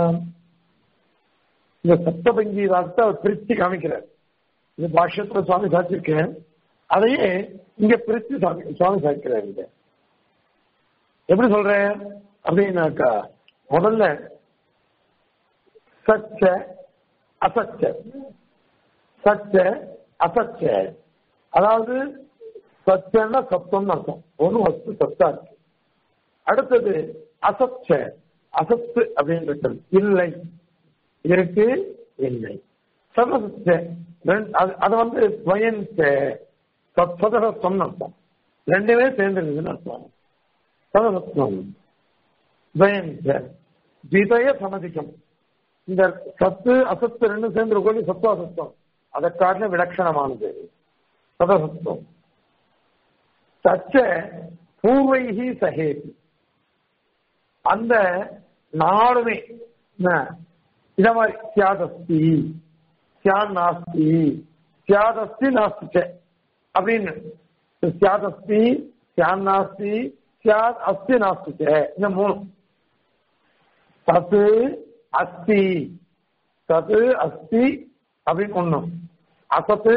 [SPEAKER 1] இந்த சப்தபங்கி வார்த்தை அவர் பிரிச்சு காமிக்கிறார் இது பாஷ்யத்துல சுவாமி சாச்சிருக்கேன் அதையே இங்க பிரிச்சு சுவாமி சுவாமி சாய்க்கிறார் இங்க எப்படி சொல்றேன் அப்படின்னாக்கா முதல்ல சச்ச அசச்ச சச்ச அசச்ச அதாவது சச்சன்னா சத்தம்னு அர்த்தம் ஒண்ணு வஸ்து சத்தா இருக்கு அடுத்தது அசச்ச அசத்து அப்படின்றது இல்லை இருக்கு இல்லை சதசச்ச அது வந்து ஸ்வயன்ச சதசத்தம் அர்த்தம் ரெண்டுமே சேர்ந்துருக்குதுன்னு அர்த்தம் சதசத்தம் ஸ்வயன்ச விதய சமதிக்கம் இந்த சத்து அசத்து ரெண்டும் சேர்ந்து இருக்கோம் சத்துவ அசத்தம் அதை காட்டின விலட்சணமானது சதசத்துவம் சச்ச பூர்வைகி சகேதி அந்த நாடுமே இத மாதிரி சியாதஸ்தி சியான் நாஸ்தி சியாதஸ்தி நாஸ்தி அப்படின்னு சியாதஸ்தி சியான் நாஸ்தி சியாத் அஸ்தி நாஸ்தி இந்த மூணு தத்து அஸ்தி தத்து அஸ்தி அப்படின்னு ஒண்ணும் அசத்து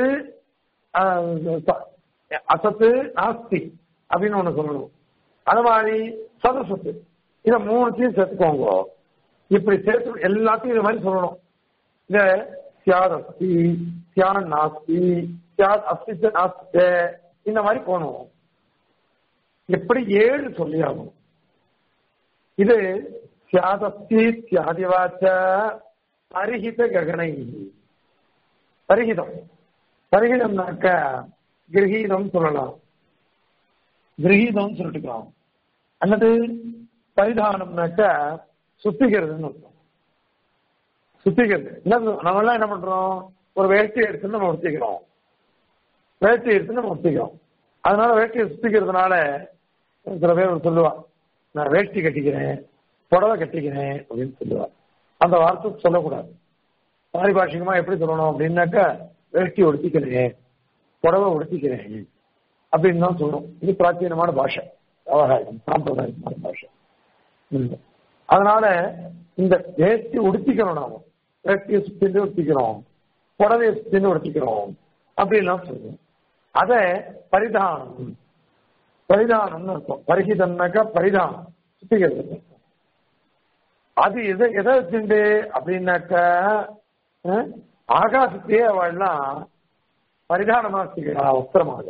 [SPEAKER 1] அசத்து நாஸ்தி அப்படின்னு ஒண்ணு சொல்லணும் அது மாதிரி சதசத்து இத மூணுத்தையும் சேர்த்துக்கோங்க இப்படி சேர்த்து எல்லாத்தையும் இது மாதிரி சொல்லணும் இந்த சியாத் அஸ்தி சியான் நாஸ்தி சியாத் அஸ்தித்த நாஸ்தித்த இந்த மாதிரி போகணும் எப்படி ஏழு சொல்லி ஆகணும் இது சியாதஸ்தி சியாதிவாச்ச பரிஹித ககனை பரிஹிதம் பரிஹிதம்னாக்க கிரகீதம் சொல்லலாம் கிரகீதம் சொல்லிட்டுக்கலாம் அல்லது பரிதானம்னாக்க சுத்திக்கிறதுன்னு அர்த்தம் சுத்திக்கிறது என்ன நம்ம எல்லாம் என்ன பண்றோம் ஒரு வேஷ்டி எடுத்து நம்ம உடுத்திக்கிறோம் வேஷ்டி எடுத்து நம்ம உடுத்திக்கிறோம் அதனால வேஷ்டியை சுத்திக்கிறதுனால சில பேர் சொல்லுவா நான் வேஷ்டி கட்டிக்கிறேன் புடவை கட்டிக்கிறேன் அப்படின்னு சொல்லுவா அந்த வார்த்தை சொல்லக்கூடாது பாரிபாஷிகமா எப்படி சொல்லணும் அப்படின்னாக்கா வேஷ்டி உடுத்திக்கிறேன் புடவை உடுத்திக்கிறேன் அப்படின்னு தான் சொல்லணும் இது பிராச்சீனமான பாஷை விவகாரம் சாம்பிரதாயமான பாஷை அதனால இந்த வேஷ்டி உடுத்திக்கிறோம் நாம வேஷ்டியை சுத்திட்டு உடுத்திக்கிறோம் புடவையை சுத்திட்டு உடுத்திக்கிறோம் அப்படின்லாம் சொல்லுவோம் அத பரிதானம் பரிதானம்னு இருக்கும் பரிகிதம்னாக்கா பரிதானம் சுத்திக்கிறது அது எதை எதை வச்சுண்டு அப்படின்னாக்கா ஆகாசத்தையே அவள்லாம் பரிதானமா வச்சுக்கிறா வஸ்திரமாக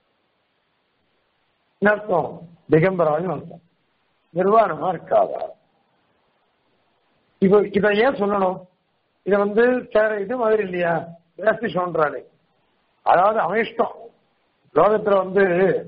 [SPEAKER 1] அர்த்தம் திகம்பரான்னு அர்த்தம் நிர்வாணமா இருக்காதா இப்போ இதை ஏன் சொல்லணும் இதை வந்து வேற இது மாதிரி இல்லையா வேஸ்டி சொல்றாளே அதாவது அவன் இஷ்டம் லோகத்துல வந்து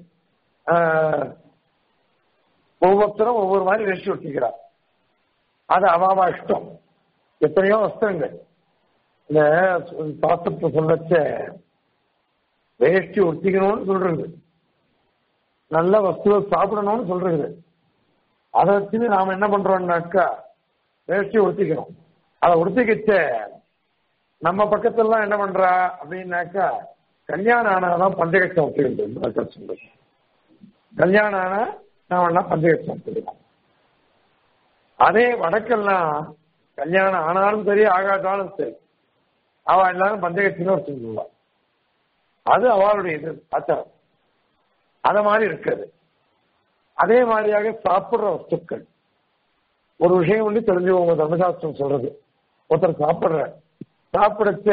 [SPEAKER 1] ஒவ்வொருத்தரும் ஒவ்வொரு மாதிரி வேஷ்டி ஒட்டிக்கிறார் அது அவாவா இஷ்டம் எத்தனையோ வஸ்திரங்கள் இந்த சாஸ்திரத்தை சொல்லச்ச வேஷ்டி ஒட்டிக்கணும்னு சொல்றது நல்ல வஸ்துவை சாப்பிடணும்னு சொல்றது அதை வச்சு நாம என்ன பண்றோம்னாக்கா வேஷ்டி உடுத்திக்கிறோம் அதை உடுத்திக்கிச்ச நம்ம பக்கத்துலாம் என்ன பண்றா அப்படின்னாக்கா கல்யாணம் ஆனாதான் பஞ்சகட்சம் ஒத்துக்கிட்டு சொல்றது கல்யாணம் ஆனா நாம எல்லாம் பஞ்சகட்சம் ஒத்துக்கிறோம் அதே வடக்கெல்லாம் கல்யாணம் ஆனாலும் சரி ஆகாட்டாலும் சரி அவ எல்லாரும் பஞ்சகட்சின்னு வச்சுருவா அது அவளுடைய இது ஆச்சாரம் அத மாதிரி இருக்காது அதே மாதிரியாக சாப்பிடுற வஸ்துக்கள் ஒரு விஷயம் வந்து தெரிஞ்சுக்கோங்க தர்மசாஸ்திரம் சொல்றது ஒருத்தர் சாப்பிடுற சாப்பிடச்ச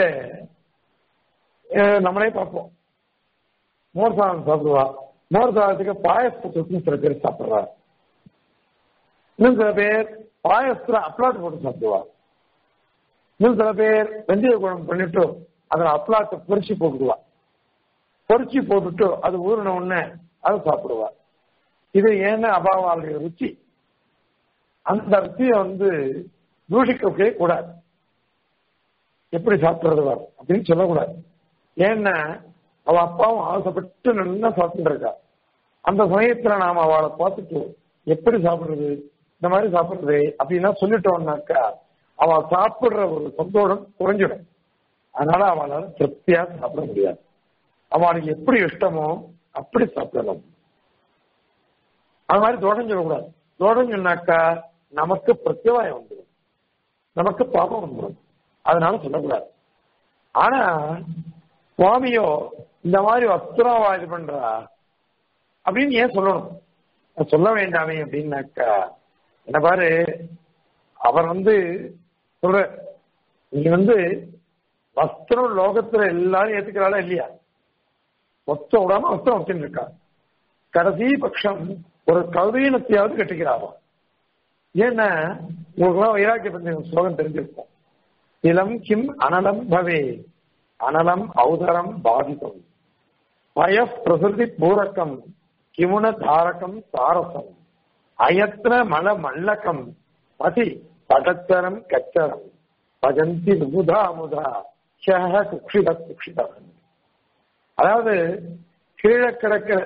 [SPEAKER 1] நம்மளே பார்ப்போம் மோர் சாதம் சாப்பிடுவா மோர் சாதத்துக்கு பாயசத்துக்கு சில பேர் சாப்பிடுறா இன்னும் சில பேர் பாயசத்துல அப்ளாட் போட்டு சாப்பிடுவா இன்னும் சில பேர் வெந்தய குழம்பு பண்ணிட்டு அதில் அப்பளாத்தை பொரிச்சு போட்டுடுவா பொரிச்சு போட்டுட்டு அது ஊறின உடனே அதை சாப்பிடுவா இது ஏன்னா அபாவாளுடைய ருச்சி அந்த ருச்சியை வந்து தூஷிக்கவே கூடாது எப்படி சாப்பிடுறது வரும் அப்படின்னு சொல்லக்கூடாது ஏன்னா அவ அப்பாவும் ஆசைப்பட்டு நல்லா சாப்பிட்டு இருக்கா அந்த சமயத்துல நாம அவளை பார்த்துட்டு எப்படி சாப்பிடுறது இந்த மாதிரி சாப்பிடுறது அப்படின்னா சொல்லிட்டோம்னாக்கா அவ சாப்பிடுற ஒரு சந்தோஷம் குறைஞ்சிடும் அதனால அவளால திருப்தியா சாப்பிட முடியாது அவளுக்கு எப்படி இஷ்டமோ அப்படி சாப்பிடலாம் அது மாதிரி தொடஞ்சிடக்கூடாது தொடஞ்சுனாக்கா நமக்கு பிரத்யவாயம் வந்துடும் நமக்கு பாபம் வந்துடும் அதனால சொல்லக்கூடாது ஆனா சுவாமியோ இந்த மாதிரி வஸ்திரம் இது பண்றா அப்படின்னு ஏன் சொல்லணும் சொல்ல வேண்டாமே அப்படின்னாக்கா என்ன பாரு அவர் வந்து சொல்ற நீ வந்து வஸ்திரம் லோகத்துல எல்லாரும் ஏத்துக்கிறாளா இல்லையா ஒத்த விடாம வஸ்திரம் வச்சுட்டு இருக்கா கடைசி பட்சம் ஒரு கவினத்தையாவது கட்டிக்கிறாராம் ஏன்னா உங்களுக்குலாம் வைராக்கிய பத்தி ஸ்லோகம் தெரிஞ்சிருக்கும் இளம் கிம் அனலம் பவே அனலம் ஔதரம் பாதிதம் பய பிரசிருதி பூரக்கம் கிமுன தாரகம் தாரசம் அயத்ன மல மல்லகம் பதி படச்சரம் கச்சரம் பஜந்தி முதா முதா ஷஹ குக்ஷித குக்ஷிதம் அதாவது கீழே கிடக்கிற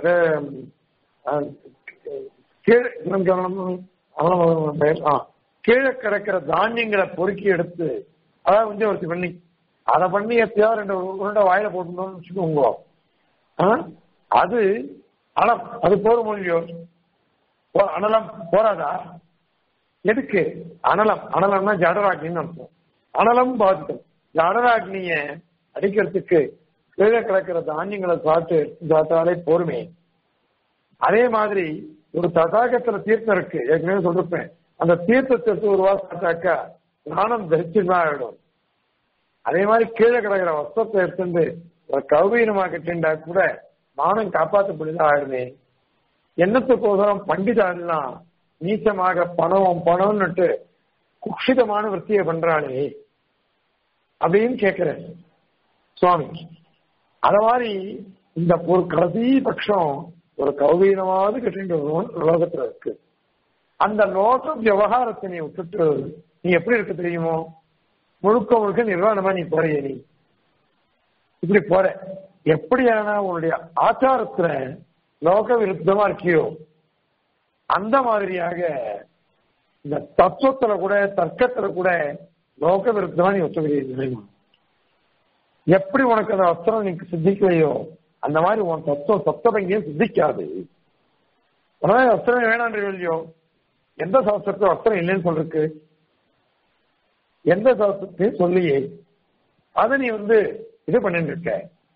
[SPEAKER 1] கீழே கிடக்கிற தானியங்களை பொறுக்கி எடுத்து அதாவது வந்து ஒருத்தி பண்ணி அதை பண்ணி எப்பயாவது ரெண்டு உருண்டை வாயில போட்டுட்டோம்னு வச்சுக்கோங்க அது அலம் அது போற மொழியோ அனலம் போறாதா எதுக்கு அனலம் அனலம்னா ஜடராக்னின்னு அர்த்தம் அனலம் பாதிக்கும் ஜடராக்னிய அடிக்கிறதுக்கு கீழே கிடக்கிற தானியங்களை சாப்பிட்டு சாப்பிட்டாலே போருமே அதே மாதிரி ஒரு தடாகத்துல தீர்த்தம் இருக்கு ஏற்கனவே சொல்லிருப்பேன் அந்த தீர்த்தத்தை எடுத்து ஒரு வாரம் சாப்பிட்டாக்கா நாணம் தரிச்சுதான் ஆயிடும் அதே மாதிரி கீழே கிடக்கிற வஸ்திரத்தை எடுத்துட்டு ஒரு கௌபீனமா கட்டிண்டா கூட மானம் காப்பாற்றப்படுதா ஆயிடுமே என்னத்துக்கோசரம் பண்டிதாலாம் நீச்சமாக பணம் பணம்னுட்டு குஷிதமான விற்த்தியை பண்றாளே அப்படின்னு கேட்கிறேன் சுவாமி அத மாதிரி இந்த ஒரு கடைசி பட்சம் ஒரு கௌபீனமாவது கட்டிட்டு உலகத்துல இருக்கு அந்த லோக விவகாரத்தை நீ விட்டுட்டு நீ எப்படி இருக்க தெரியுமோ முழுக்க முழுக்க நிர்வாணமா நீ போறிய நீ இப்படி போற எப்படியான உன்னுடைய ஆச்சாரத்துல லோக விருத்தமா இருக்கியோ அந்த மாதிரியாக இந்த தத்துவத்துல கூட தர்க்கத்துல கூட லோக விருத்தமா நீ ஒத்துக்கிறீங்க எப்படி உனக்கு அந்த வஸ்திரம் நீ சித்திக்கலையோ அந்த மாதிரி உன் தத்துவம் சப்தபங்கியும் சித்திக்காது உடனே வஸ்திரம் வேணான்ற இல்லையோ எந்த சாஸ்திரத்துல வஸ்திரம் இல்லைன்னு சொல்றதுக்கு எந்த சாஸ்திரத்தையும் சொல்லியே அதை நீ வந்து இது பண்ணிட்டு இருக்க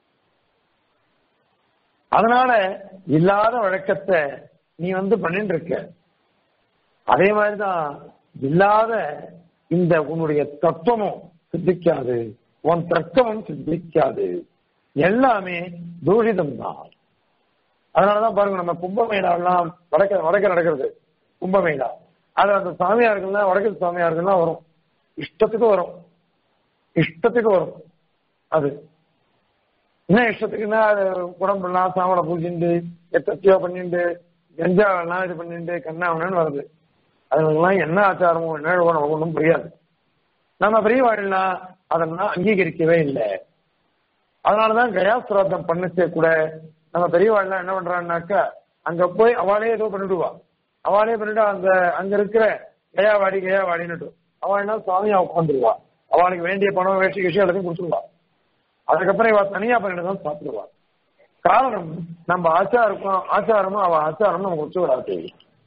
[SPEAKER 1] அதனால இல்லாத வழக்கத்தை நீ வந்து பண்ணிட்டு இருக்க அதே மாதிரிதான் இல்லாத இந்த உன்னுடைய தத்துவமும் சித்திக்காது உன் தர்க்கமும் சித்திக்காது எல்லாமே தூஷிதம் தான் அதனாலதான் பாருங்க நம்ம கும்பமேளாலாம் வடக்க வடக்க நடக்கிறது கும்பமேளா அது அந்த சாமியார்கள்லாம் வடக்கு சாமியார்கள்லாம் வரும் இஷ்டத்துக்கு வரும் இஷ்டத்துக்கு வரும் அது என்ன இஷ்டத்துக்குன்னா அது குடம்புலாம் சாமலை பூஜிண்டு எத்தத்தையோ பண்ணிண்டு கஞ்சாவெல்லாம் இது பண்ணிட்டு கண்ணாவனு வருது அதுக்கெல்லாம் என்ன ஆச்சாரமோ என்ன நமக்கு ஒன்றும் புரியாது நம்ம பெரியவாழ்லாம் அதெல்லாம் அங்கீகரிக்கவே இல்லை அதனாலதான் கயாஸ்திராத்தம் பண்ணச்சே கூட நம்ம பெரியவாழ்லாம் என்ன பண்றான்னாக்கா அங்க போய் அவளே ஏதோ பண்ணிடுவா அவளே பண்ணிட்டு அந்த அங்க இருக்கிற கயாவாடி கயாவாடின்னுட்டு அவள் என்ன சுவாமியா உட்காந்துருவா அவளுக்கு வேண்டிய பணம் வேஷ்டி கட்சி எல்லாத்தையும் கொடுத்துருவா அதுக்கப்புறம் இவ தனியா பண்ணிட்டு தான் சாப்பிடுவா காரணம் நம்ம ஆச்சாரம் ஆச்சாரமும் அவ ஆச்சாரமும் நமக்கு ஒத்து வராது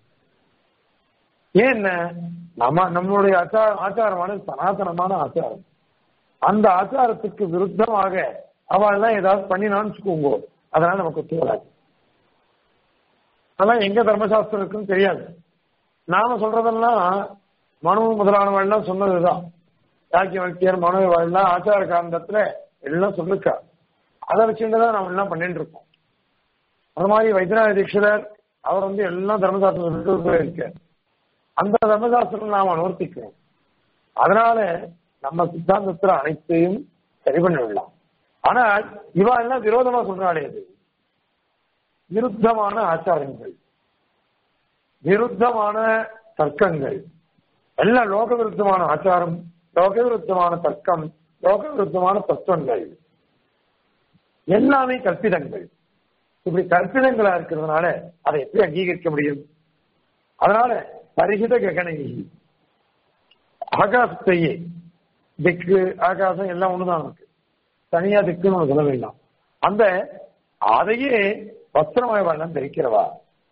[SPEAKER 1] ஏன் நம்ம நம்மளுடைய ஆச்சார ஆச்சாரமானது சனாதனமான ஆச்சாரம் அந்த ஆச்சாரத்துக்கு விருத்தமாக அவள்லாம் ஏதாவது பண்ணினான்னு வச்சுக்கோங்க அதனால நமக்கு ஒத்து வராது அதெல்லாம் எங்க தர்மசாஸ்திரம் இருக்குன்னு தெரியாது நாம சொல்றதெல்லாம் மனு முதலானவெல்லாம் சொன்னதுதான் யாக்கிய வக்கியர் மனு எல்லாம் ஆச்சார காந்தத்துல எல்லாம் சொல்லிருக்கா அதை வச்சுட்டு தான் நம்ம எல்லாம் பண்ணிட்டு இருக்கோம் அது மாதிரி வைத்தியநாத தீட்சிதர் அவர் வந்து எல்லாம் தர்மசாஸ்திரம் இருக்க அந்த தர்மசாஸ்திரம் நாம் அனுவர்த்திக்கிறோம் அதனால நம்ம சித்தாந்தத்துல அனைத்தையும் சரி பண்ண விடலாம் ஆனால் இவா எல்லாம் விரோதமா சொல்றாளே அது விருத்தமான ஆச்சாரங்கள் விருத்தமான தர்க்கங்கள் எல்லாம் லோக விருத்தமான ஆச்சாரம் லோக விருத்தமான தர்க்கம் லோக விருத்தமான தத்துவங்கள் எல்லாமே கற்பிதங்கள் இப்படி கற்பிதங்களா இருக்கிறதுனால அதை எப்படி அங்கீகரிக்க முடியும் அதனால பரிகித ககனை ஆகாசத்தையே திக்கு ஆகாசம் எல்லாம் ஒண்ணுதான் நமக்கு தனியா திக்குன்னு நம்ம சொல்ல வேண்டாம் அந்த அதையே வஸ்திரமய வண்ணம் தரிக்கிறவா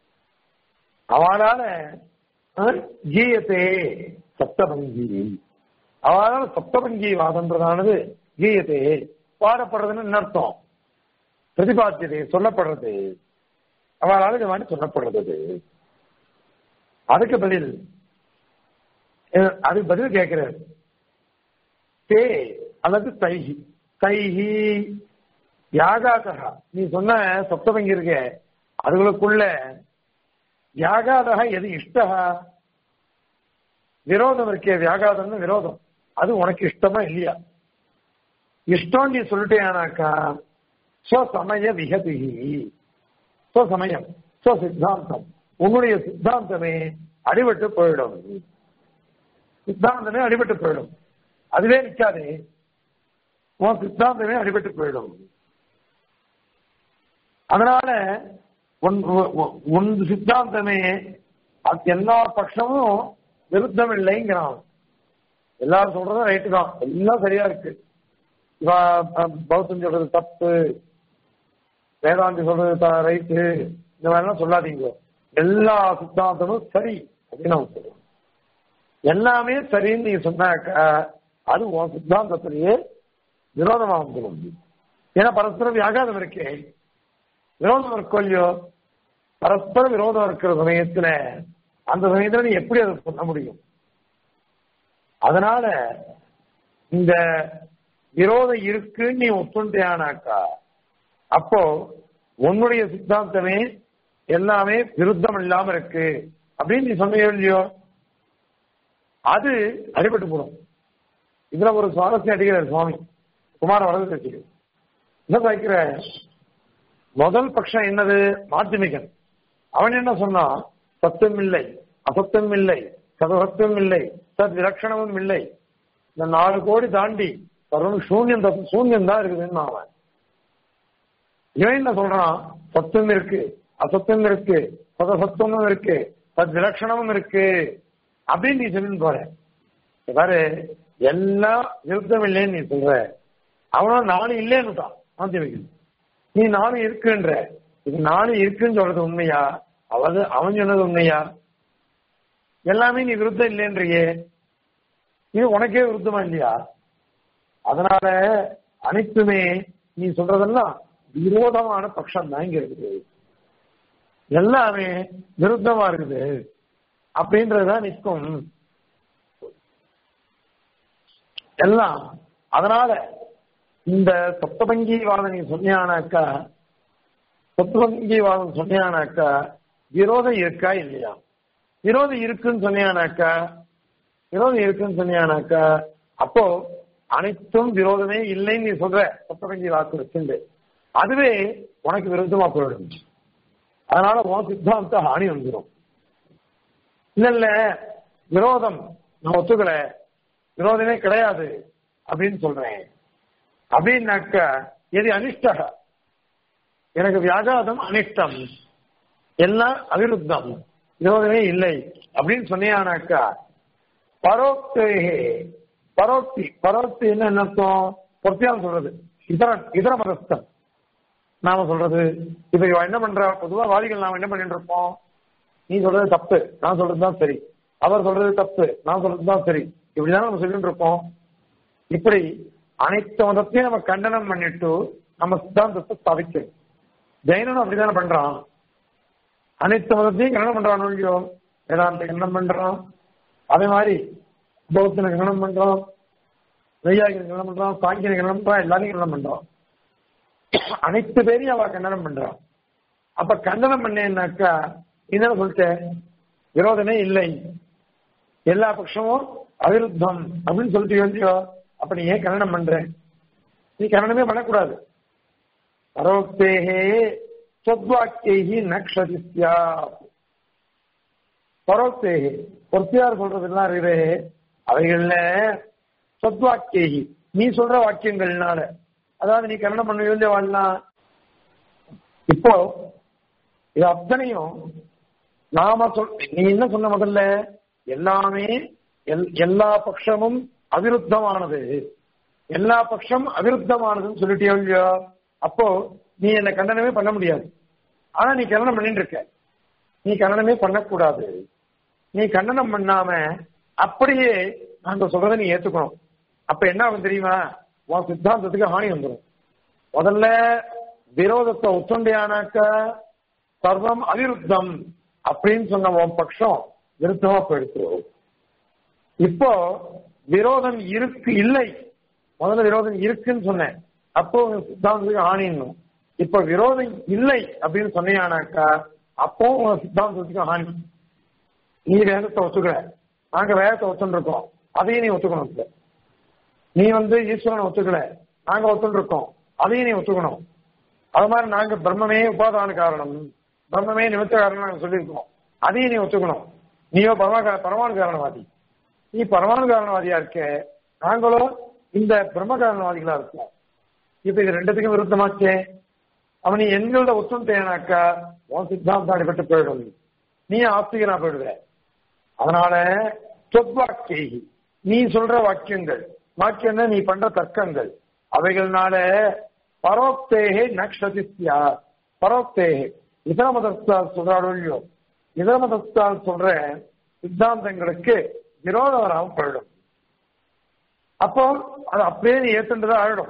[SPEAKER 1] அவளால அஹ், கீயத்தே சப்தபங்கி அவளால சப்தபங்கி வாதம்ன்றதானது கீயத்தே பாடப்படுறதுன்னு என்ன அர்த்தம் பிரதிபாத்தியதை சொல்லப்படுறது அவளால் இது மாதிரி சொல்லப்படுறது அது. அதுக்கு பதில் அஹ், அதுக்கு பதில் கேட்கிறார் தே அல்லது தைஹி தைஹி யாகாதகா நீ சொன்ன சப்தபங்கி இருக்க அதுகளுக்குள்ள யாகாதக எது இஷ்டகா விரோதம் இருக்கே வியாகாதம்னு விரோதம் அது உனக்கு இஷ்டமா இல்லையா இஷ்டம் நீ சொல்லிட்டேனாக்கா ஸ்வசமய விகதிகி ஸ்வசமயம் ஸ்வ சித்தாந்தம் உன்னுடைய சித்தாந்தமே அடிபட்டு போயிடும் சித்தாந்தமே அடிபட்டு போயிடும் அதுவே நிக்காதே உன் சித்தாந்தமே அடிபட்டு போயிடும் அதனால உன் உ- உன் சித்தாந்தமே அது எல்லா பட்சமும் விருத்தம் இல்லைங்கிறான் எல்லாரும் சொல்றதும் ரைட்டு தான் எல்லாம் சரியா இருக்கு இவா அஹ், பௌத்தம் சொல்றது தப்பு வேதாந்தி சொல்றது ரைட்டு இந்த மாதிரிலாம் சொல்லாதீங்க எல்லா சித்தாந்தமும் சரி அப்படின்னு அவன் சொல்லுவான் எல்லாமே சரின்னு நீ சொன்னாக்கா அது உன் சித்தாந்தத்திலேயே விரோதமா வந்துடும் ஏன்னா பரஸ்பர வியாகாதம் இருக்கே விரோதம் இருக்கோ இல்லையோ பரஸ்பர விரோதம் இருக்கிற சமயத்துல அந்த சமயத்துல நீ எப்படி அதை சொல்ல முடியும் அதனால இந்த விரோதம் இருக்குன்னு நீ ஒத்துண்டியானாக்கா அப்போ உன்னுடைய சித்தாந்தமே எல்லாமே விருத்தம் இல்லாம இருக்கு அப்படின்னு நீ சொன்னியோ இல்லையோ அது அடிபட்டு போடும் இதுல ஒரு சுவாரஸ்யம் அடிக்கிறார் சுவாமி குமார வலது கட்சிக்கு என்ன வைக்கிற முதல் பட்சம் என்னது மாத்திமிகன் அவன் என்ன சொன்னான் சத்தம் இல்லை அசத்தம் இல்லை சதசத்தம் இல்லை சத் விலட்சணமும் இல்லை இந்த நாலு கோடி தாண்டி வரும் சூன்யம் தத்து- சூன்யம் தான் இருக்குதுன்னு அவன் இவன் என்ன சொல்றான் சத்தம் இருக்கு அசத்தம் இருக்கு சதசத்தமும் இருக்கு சத் விலட்சணமும் இருக்கு அப்படின்னு நீ சொல்லிட்டு போற இங்க பாரு எல்லாம் விருத்தம் இல்லைன்னு நீ சொல்ற அவனும் நாலு இல்லைன்னுட்டான் மாத்தியமிகன் நீ நானும் இருக்குன்ற இது நானும் இருக்குன்னு சொல்றது உண்மையா அவது அவன் சொன்னது உண்மையா எல்லாமே நீ விருத்தம் இல்லைன்றியே இது உனக்கே விருத்தமா இல்லையா அதனால அனைத்துமே நீ சொல்றதெல்லாம் விரோதமான பட்சம் தான் இங்க இருக்குது எல்லாமே விருத்தமா இருக்குது அப்படின்றதுதான் நிற்கும் எல்லாம் அதனால இந்த சப்தபங்கி வாதம் நீ சொன்னியானாக்கா சப்தபங்கி வாதம் சொன்னியானாக்கா விரோதம் இருக்கா இல்லையா விரோதம் இருக்குன்னு சொன்னியானாக்கா விரோதம் இருக்குன்னு சொன்னியானாக்கா அப்போ அனைத்தும் விரோதமே இல்லைன்னு நீ சொல்ற சப்தபங்கி வாக்கு வச்சுண்டு அதுவே உனக்கு விரோதமா போயிடும் அதனால உன் சித்தாந்த ஹானி வந்துடும் இல்ல இல்ல விரோதம் நான் ஒத்துக்கல விரோதமே கிடையாது அப்படின்னு சொல்றேன் அப்படின்னாக்க எது அனிஷ்டக எனக்கு வியாகாதம் அனிஷ்டம் எல்லாம் அவிருத்தம் விரோதமே இல்லை அப்படின்னு சொன்னியானாக்கா பரோக்தேகே பரோக்தி பரோக்தி என்ன அர்த்தம் பொறுத்தியால் சொல்றது இதர இதர மதஸ்தம் நாம சொல்றது இப்ப இவன் என்ன பண்றா பொதுவா வாதிகள் நாம என்ன பண்ணிட்டு இருப்போம் நீ சொல்றது தப்பு நான் சொல்றது தான் சரி அவர் சொல்றது தப்பு நான் சொல்றது தான் சரி இப்படிதான் நம்ம சொல்லிட்டு இருப்போம் இப்படி அனைத்து மதத்தையும் நம்ம கண்டனம் பண்ணிட்டு நம்ம சித்தாந்தத்தை ஸ்தாபிக்கணும் ஜெயினனும் அப்படிதானே பண்றான் அனைத்து மதத்தையும் கண்டனம் பண்றான் இல்லையோ வேதாந்த கண்டனம் பண்றான் அதே மாதிரி பௌத்தனை கண்டனம் பண்றான் நெய்யாகினை கண்டனம் பண்றான் சாங்கியனை கண்டனம் பண்றான் எல்லாரையும் கண்டனம் பண்றான் அனைத்து பேரையும் அவ கண்டனம் பண்றான் அப்ப கண்டனம் பண்ணேன்னாக்கா என்ன சொல்லிட்டேன் விரோதமே இல்லை எல்லா பட்சமும் அவிருத்தம் அப்படின்னு சொல்லிட்டு யோசிச்சோ அப்ப நீ ஏன் கரணம் பண்ற நீ கரணமே பண்ணக்கூடாது பரோக்தேகே சொத்வாக்கியி நக்ஷதி பரோக்தேகே பொறுத்தியார் சொல்றதெல்லாம் இருக்கிறே அவைகள்ல சொத்வாக்கியி நீ சொல்ற வாக்கியங்கள்னால அதாவது நீ கரணம் பண்ண இல்லையா வாழலாம் இப்போ இது அத்தனையும் நாம சொல் நீ என்ன சொன்ன முதல்ல எல்லாமே எல்- எல்லா பட்சமும் அவிருத்தமானது எல்லா பட்சம் அவிருத்தமானதுன்னு சொல்லிட்டியோ இல்லையோ அப்போ நீ என்ன கண்டனமே பண்ண முடியாது ஆனா நீ கண்டனம் பண்ணிட்டு இருக்க நீ கண்டனமே பண்ணக்கூடாது நீ கண்டனம் பண்ணாம அப்படியே நாங்க சொல்றதை நீ ஏத்துக்கணும் அப்ப என்ன ஆகும் தெரியுமா உன் சித்தாந்தத்துக்கு ஹானி வந்துடும் முதல்ல விரோதத்தை ஒத்துண்டையானாக்க சர்வம் அவிருத்தம் அப்படின்னு சொன்ன உன் பட்சம் விருத்தமா போயிடுச்சு இப்போ விரோதம் இருக்கு இல்லை முதல்ல விரோதம் இருக்குன்னு சொன்னேன் அப்போ உன் சித்தாந்தத்துக்கு ஹானின்னும் இப்ப விரோதம் இல்லை அப்படின்னு சொன்னியானாக்கா அப்போ உன் சித்தாந்தத்துக்கு ஹானி நீ வேதத்தை ஒத்துக்கிற நாங்க வேதத்தை ஒத்துன்னு இருக்கோம் அதையும் நீ ஒத்துக்கணும் இப்ப. நீ வந்து ஈஸ்வரனை ஒத்துக்கல நாங்க ஒத்துன்னு இருக்கோம் அதையும் நீ ஒத்துக்கணும் அது மாதிரி நாங்க பிரம்மமே உபாதான காரணம் பிரம்மமே நிமித்த காரணம் நாங்க சொல்லியிருக்கோம் அதையும் நீ ஒத்துக்கணும் நீயோ பரமா பரமாணு காரணவாதி நீ பரமாணு காரணவாதியா இருக்க நாங்களும் இந்த பிரம்ம காரணவாதிகளா இருக்கோம் இப்ப இது ரெண்டுத்துக்கும் விருத்தமாச்சே அவன் நீ எங்களோட ஒத்துந்தேனாக்கா உன் சித்தாந்தம் அடிபட்டு போயிடும் நீ ஆஸ்திகனா போயிடுவ அதனால சொத்வாக்கியை நீ சொல்ற வாக்கியங்கள் வாக்கியம்னா நீ பண்ற தர்க்கங்கள் அவைகள்னால பரோக்தேகே நக்ஷதித்யா பரோக்தேகே இதர மதஸ்தால் சொல்றாரோ இல்லையோ இதர மதஸ்தால் சொல்ற சித்தாந்தங்களுக்கு விரோதம் வராம போயிடும் அப்போ அது அப்படியே நீ ஏத்துன்றதா ஆயிடும்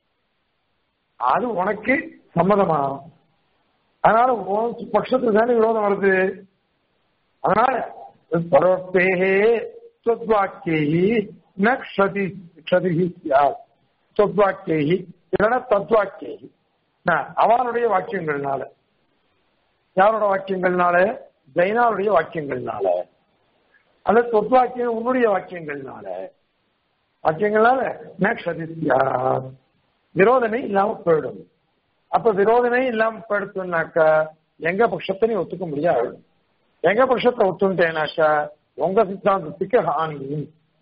[SPEAKER 1] அது உனக்கு சம்மதமா அதனால உன் பட்சத்துக்கு தானே விரோதம் வருது அதனால பரோக்தேகே சொத்வாக்கியி ந க்ஷதி க்ஷதிஹி ஸ்யாத் சொத்வாக்கியி இல்லைன்னா தத்வாக்கியி ந- அவனுடைய வாக்கியங்கள்னால யாரோட வாக்கியங்கள்னால ஜெயினாருடைய வாக்கியங்கள்னால அல்லது சொத்வாக்கியம் உன்னுடைய வாக்கியங்கள்னால வாக்கியங்கள்னால ந க்ஷதி ஸ்யாத் விரோதமே இல்லாம போயிடும் அப்ப விரோதமே இல்லாம போயிடுச்சுனாக்கா எங்க பட்சத்தை நீ ஒத்துக்க முடியாது எங்க பட்சத்தை ஒத்துட்டேனாக்கா உங்க சித்தாந்தத்துக்கு ஹானி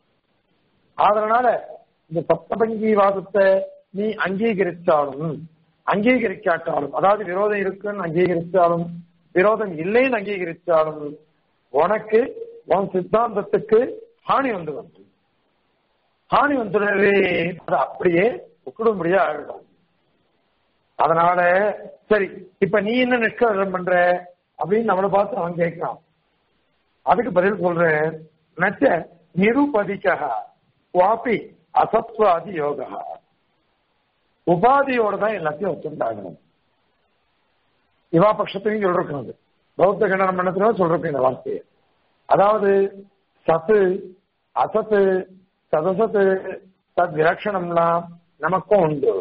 [SPEAKER 1] அதனால இந்த சப்தபங்கீவாதத்தை நீ அங்கீகரித்தாலும் அங்கீகரிக்காட்டாலும் அதாவது விரோதம் இருக்குன்னு அங்கீகரித்தாலும் விரோதம் இல்லைன்னு அங்கீகரித்தாலும் உனக்கு உன் சித்தாந்தத்துக்கு ஹானி வந்து வந்து ஹானி வந்துடவே அது அப்படியே ஒப்பிடும்படியா ஆகிடும் அதனால சரி இப்ப நீ என்ன நிஷ்கரணம் பண்ற அப்படின்னு நம்மளை பார்த்து அவன் கேட்கிறான் அதுக்கு பதில் சொல்றேன் நச்ச நிருபதிக்கா வாபி அசத்வாதி யோகா உபாதியோட தான் எல்லாத்தையும் ஒத்துண்டாகணும் இவா பட்சத்தையும் சொல்றோம் அது பௌத்த கண்டனம் பண்ணத்துல சொல்றோம் இந்த வார்த்தையை அதாவது சத்து அசத்து சதசத்து தத் விலட்சணம்லாம் நமக்கும் உண்டு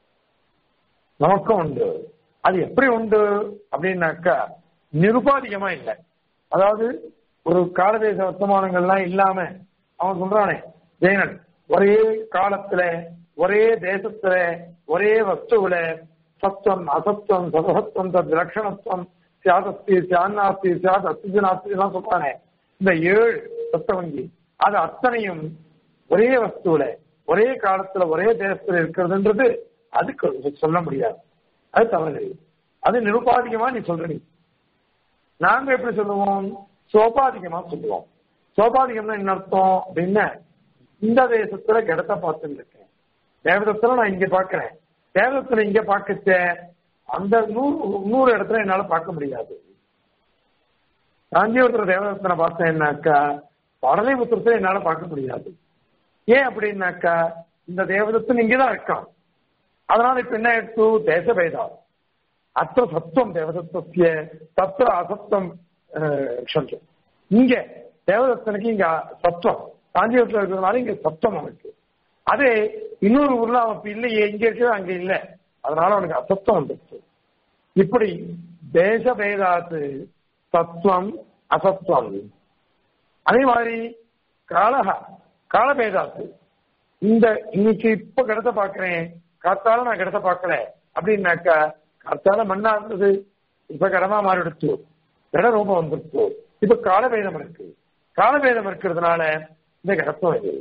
[SPEAKER 1] நமக்கும் உண்டு அது எப்படி உண்டு அப்படின்னாக்கா நிருபாதிகமா இல்லை அதாவது ஒரு காலதேச வர்த்தமானங்கள்லாம் இல்லாம அவன் சொல்றானே ஜெயனன் ஒரே காலத்துல ஒரே தேசத்துல ஒரே வஸ்துவில சத்துவம் அசத்துவம் சதசத்துவம் தத் விலட்சணத்துவம் சியாதஸ்தி சியான்னாஸ்தி சியாத் அஸ்திஜனாஸ்தி எல்லாம் சொல்றானே இந்த ஏழு சத்தவங்கி அது அத்தனையும் ஒரே வஸ்துவில ஒரே காலத்துல ஒரே தேசத்துல இருக்கிறதுன்றது அதுக்கு சொல்ல முடியாது அது தவறு அது நிருபாதிகமா நீ சொல்ற நீ நாங்க எப்படி சொல்லுவோம் சோபாதிகமா சொல்லுவோம் சோபாதிகம்னா என்ன அர்த்தம் அப்படின்னா இந்த தேசத்துல கிடத்த பார்த்துட்டு இருக்கேன் தேவதத்துல நான் இங்க பாக்குறேன் தேவதத்துல இங்க பார்க்கச்ச அந்த நூறு நூறு இடத்துல என்னால பார்க்க முடியாது காஞ்சிபுரத்துல தேவதத்தை பார்த்தேன்னாக்கா படலைபுத்திரத்தை என்னால பார்க்க முடியாது ஏன் அப்படின்னாக்கா இந்த தேவதத்தன் இங்கதான் இருக்கான் அதனால இப்ப என்ன எடுத்து தேச பேதா அத்த சத்துவம் தேவதத்துவத்திய தத்திர அசத்துவம் க்ஷமிச்சு இங்க தேவதத்தனுக்கு இங்க சத்துவம் காஞ்சிபுரத்தில் இருக்கிறதுனால இங்க சத்துவம் அவனுக்கு அதே இன்னொரு ஊர்ல அவன் இப்ப இல்லையே இங்க இருக்கிறது அங்க இல்ல அதனால அவனுக்கு அசத்துவம் வந்துருச்சு இப்படி தேச பேதாத்து சத்துவம் அசத்துவம் அதே மாதிரி காலக காலபேதாத்து இந்த இன்னைக்கு இப்ப கடத்த பாக்குறேன் காத்தால நான் கடத்த பார்க்கல அப்படின்னாக்கா காத்தால மண்ணா இருந்தது இப்ப கடமா மாறிடுச்சு கட ரூபம் வந்துருச்சு இப்ப காலபேதம் இருக்கு காலபேதம் இருக்கிறதுனால இந்த கடத்தம் இது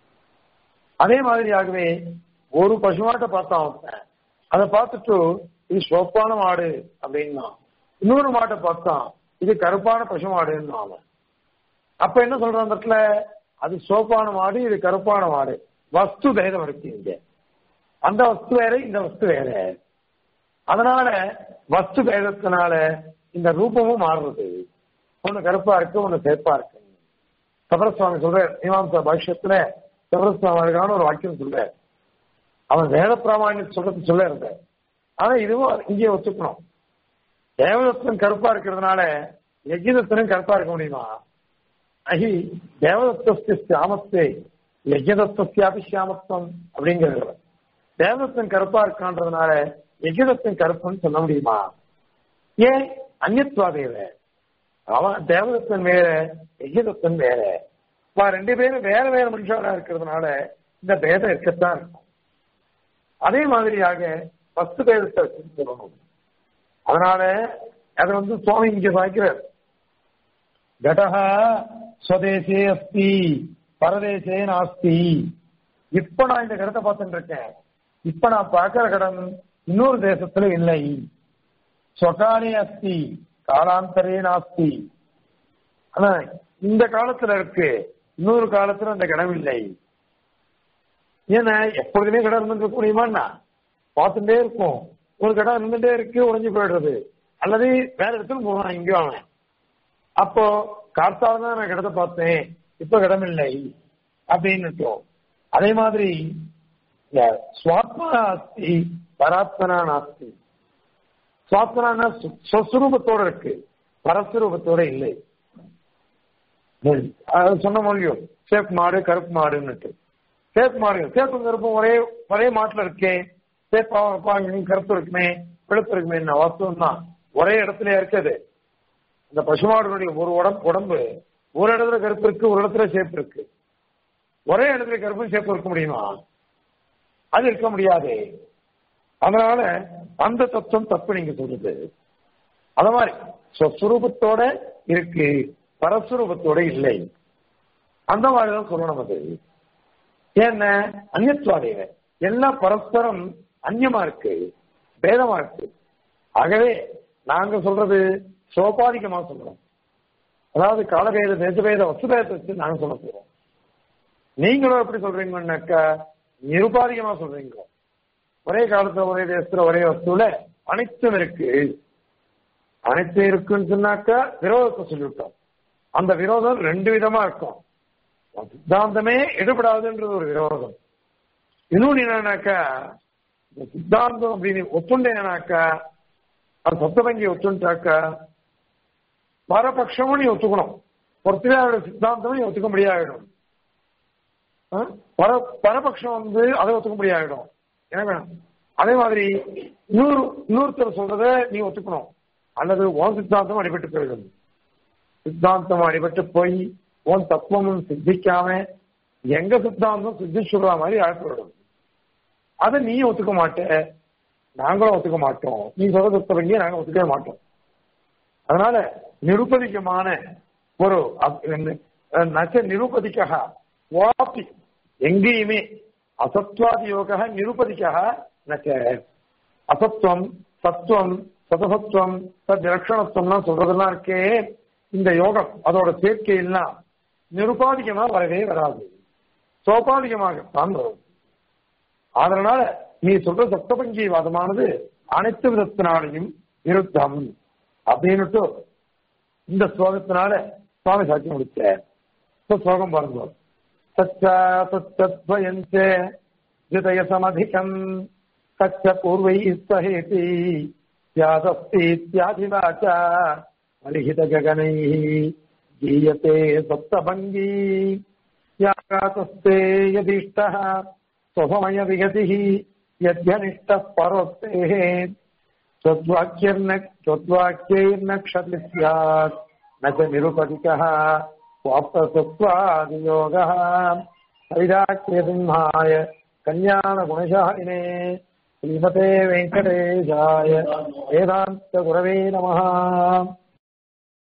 [SPEAKER 1] அதே மாதிரியாகவே ஒரு பசுமாட்டை பார்த்தான் ஒருத்தன் அதை பார்த்துட்டு இது சோப்பான மாடு அப்படின்னா இன்னொரு மாட்டை பார்த்தான் இது கருப்பான பசு மாடுன்னு அவன் அப்ப என்ன சொல்றான் அந்த இடத்துல அது சோப்பான மாடு இது கருப்பான மாடு வஸ்து பேதம் இருக்கு இங்க அந்த வஸ்து வேற இந்த வஸ்து வேற அதனால வஸ்து பேதத்தினால இந்த ரூபமும் மாறுறது ஒண்ணு கருப்பா இருக்கு ஒண்ணு சேப்பா இருக்கு சபரசுவாமி சொல்ற மீமாம்சா பாஷ்யத்துல சபரசுவாமிக்கான ஒரு வாக்கியம் சொல்ற அவன் வேத பிராமணியம் சொல்றது சொல்ல இருந்த ஆனா இதுவும் இங்கே ஒத்துக்கணும் தேவதத்தன் கருப்பா இருக்கிறதுனால யஜ்யதத்தனும் கருப்பா இருக்க முடியுமா அஹி தேவதத்தஸ்ய சாமத்தே யஜ்யதத்தியாபி சாமத்துவம் அப்படிங்கிறது தேவதத்தன் கருப்பா இருக்கான்றதுனால யஜ்யதத்தன் கருப்புன்னு சொல்ல முடியுமா ஏன் அந்நியத்வாதேவ அவன் தேவதத்தன் வேற யஜ்யதத்தன் வேற இப்ப ரெண்டு பேரும் வேற வேற மனுஷனா இருக்கிறதுனால இந்த பேதம் இருக்கத்தான் இருக்கும் அதே மாதிரியாக பத்து பேதத்தை சொல்லணும் அதனால அதை வந்து சுவாமி இங்க சாய்க்கிறார் கடகா ஸ்வதேசே அஸ்தி பரதேசே நாஸ்தி இப்ப நான் இந்த கடத்தை பார்த்துட்டு இருக்கேன் இப்ப நான் பார்க்கிற கடன் இன்னொரு தேசத்துல இல்லை சொகாலே அஸ்தி காலாந்தரே நாஸ்தி ஆனா இந்த காலத்துல இருக்கு இன்னொரு காலத்துல அந்த கடன் இல்லை ஏன்னா எப்பொழுதுமே கடை இருந்துட்டு முடியுமான்னா பார்த்துட்டே இருக்கும் ஒரு கடை இருந்துட்டே இருக்கு உடஞ்சு போயிடுறது அல்லது வேற இடத்துல போவான் இங்கேயும் அவன் அப்போ கார்த்தால தான் நான் கிடத்த பார்த்தேன் இப்ப இடமில்லை அப்படின்னுட்டோம் அதே மாதிரி சுவாத்மா நாஸ்தி பராத்மனா நாஸ்தி சுவாத்மனா சொஸ்வரூபத்தோட இருக்கு பரஸ்வரூபத்தோட இல்லை சொன்ன மொழியும் சேப் மாடு கருப்பு மாடுன்னுட்டு சேப்பு மாடு சேப்பும் கருப்பும் ஒரே ஒரே மாட்டுல இருக்கே சேப்பா கருப்பு இருக்குமே வெளுப்பு இருக்குமே வாஸ்தவம் தான் ஒரே இடத்துல இருக்குது இந்த பசுமாடுடைய ஒரு உடம்பு உடம்பு ஒரு இடத்துல கருப்பு இருக்கு ஒரு இடத்துல சேப்பு இருக்கு ஒரே இடத்துல கருப்பு சேப்பு இருக்க முடியுமா அது இருக்க முடியாது அதனால அந்த தத்துவம் தப்பு நீங்க சொல்றது அத மாதிரி சொஸ்வரூபத்தோட இருக்கு பரஸ்வரூபத்தோட இல்லை அந்த மாதிரிதான் சொல்லணும் அது ஏன்னா அந்நியத்துவாதேவ எல்லாம் பரஸ்பரம் அந்நியமா இருக்கு பேதமா இருக்கு ஆகவே நாங்க சொல்றது சோபாதிகமா சொல்றோம் அதாவது காலபேத தேசபேத வசுபேதத்தை வச்சு நாங்க சொல்ல போறோம் நீங்களும் எப்படி சொல்றீங்கன்னாக்கா நிருபாதிகமா சொல்றீங்க ஒரே காலத்துல ஒரே தேசத்துல ஒரே வஸ்துல அனைத்தும் இருக்கு அனைத்தும் இருக்குன்னு சொன்னாக்கா விரோதத்தை சொல்லிவிட்டோம் அந்த விரோதம் ரெண்டு விதமா இருக்கும் சித்தாந்தமே எடுபடாதுன்றது ஒரு விரோதம் இன்னொன்னு என்னன்னாக்கா இந்த சித்தாந்தம் அப்படின்னு ஒத்துண்டேனாக்கா அது சொத்தபங்கி ஒத்துண்டாக்கா பரபட்சமும் நீ ஒத்துக்கணும் ஒருத்தரையோட சித்தாந்தமும் நீ ஒத்துக்க முடியாயிடும் பர பரபட்சம் வந்து அதை ஒத்துக்க முடியாயிடும் என்ன அதே மாதிரி இன்னொரு இன்னொருத்தர் சொல்றத நீ ஒத்துக்கணும் அல்லது உன் சித்தாந்தம் அடிபட்டு போயிடும் சித்தாந்தம் அடிபட்டு போய் உன் தத்துவமும் சித்திக்காம எங்க சித்தாந்தம் சித்திச்சுடுற மாதிரி ஆழ்த்திவிடும் அதை நீ ஒத்துக்க மாட்ட நாங்களும் ஒத்துக்க மாட்டோம் நீ சொல்ற தத்துவங்க நாங்க ஒத்துக்கவே மாட்டோம் அதனால நிருபதிக்கமான ஒரு நச்ச நிருபதிக்கா வாப்பி எங்கேயுமே அசத்வாதி யோக நிருபதிக்கா நச்ச அசத்துவம் சத்துவம் சதசத்துவம் சத் லட்சணத்துவம்லாம் சொல்றதெல்லாம் இருக்கே இந்த யோகம் அதோட சேர்க்கையெல்லாம் நிருபாதிகமா வரவே வராது சோபாதிகமாகத்தான் வரும் அதனால நீ சொல்ற சப்தபங்கீவாதமானது அனைத்து விதத்தினாலையும் விருத்தம் அப்படின்னுட்டு இந்த ஸ்லோகத்தினால சுவாமி சாட்சி முடிச்ச ஸ்லோகம் பாருங்க சச்சா சத்தத்வயஞ்ச ஜிதய சமதிகம் சச்ச பூர்வை சஹேதி யாதஸ்தீத்யாதிவாச்சா அலிஹித ககனை गीयते सप्तभङ्गी याकातस्ते यदिष्टः स्वभमयविगतिः यद्यनिष्टः परोक्तेः त्वद्वाक्यर्न त्वद्वाक्यैर्न क्षति स्यात् न च निरुपदिकः स्वाप्तसत्त्वादियोगः கவிதாக்கியசிம்ஹாய கல்யாண குணசாலினே ஸ்ரீமதே வெங்கடேஷாய வேதாந்த குரவே நமஹ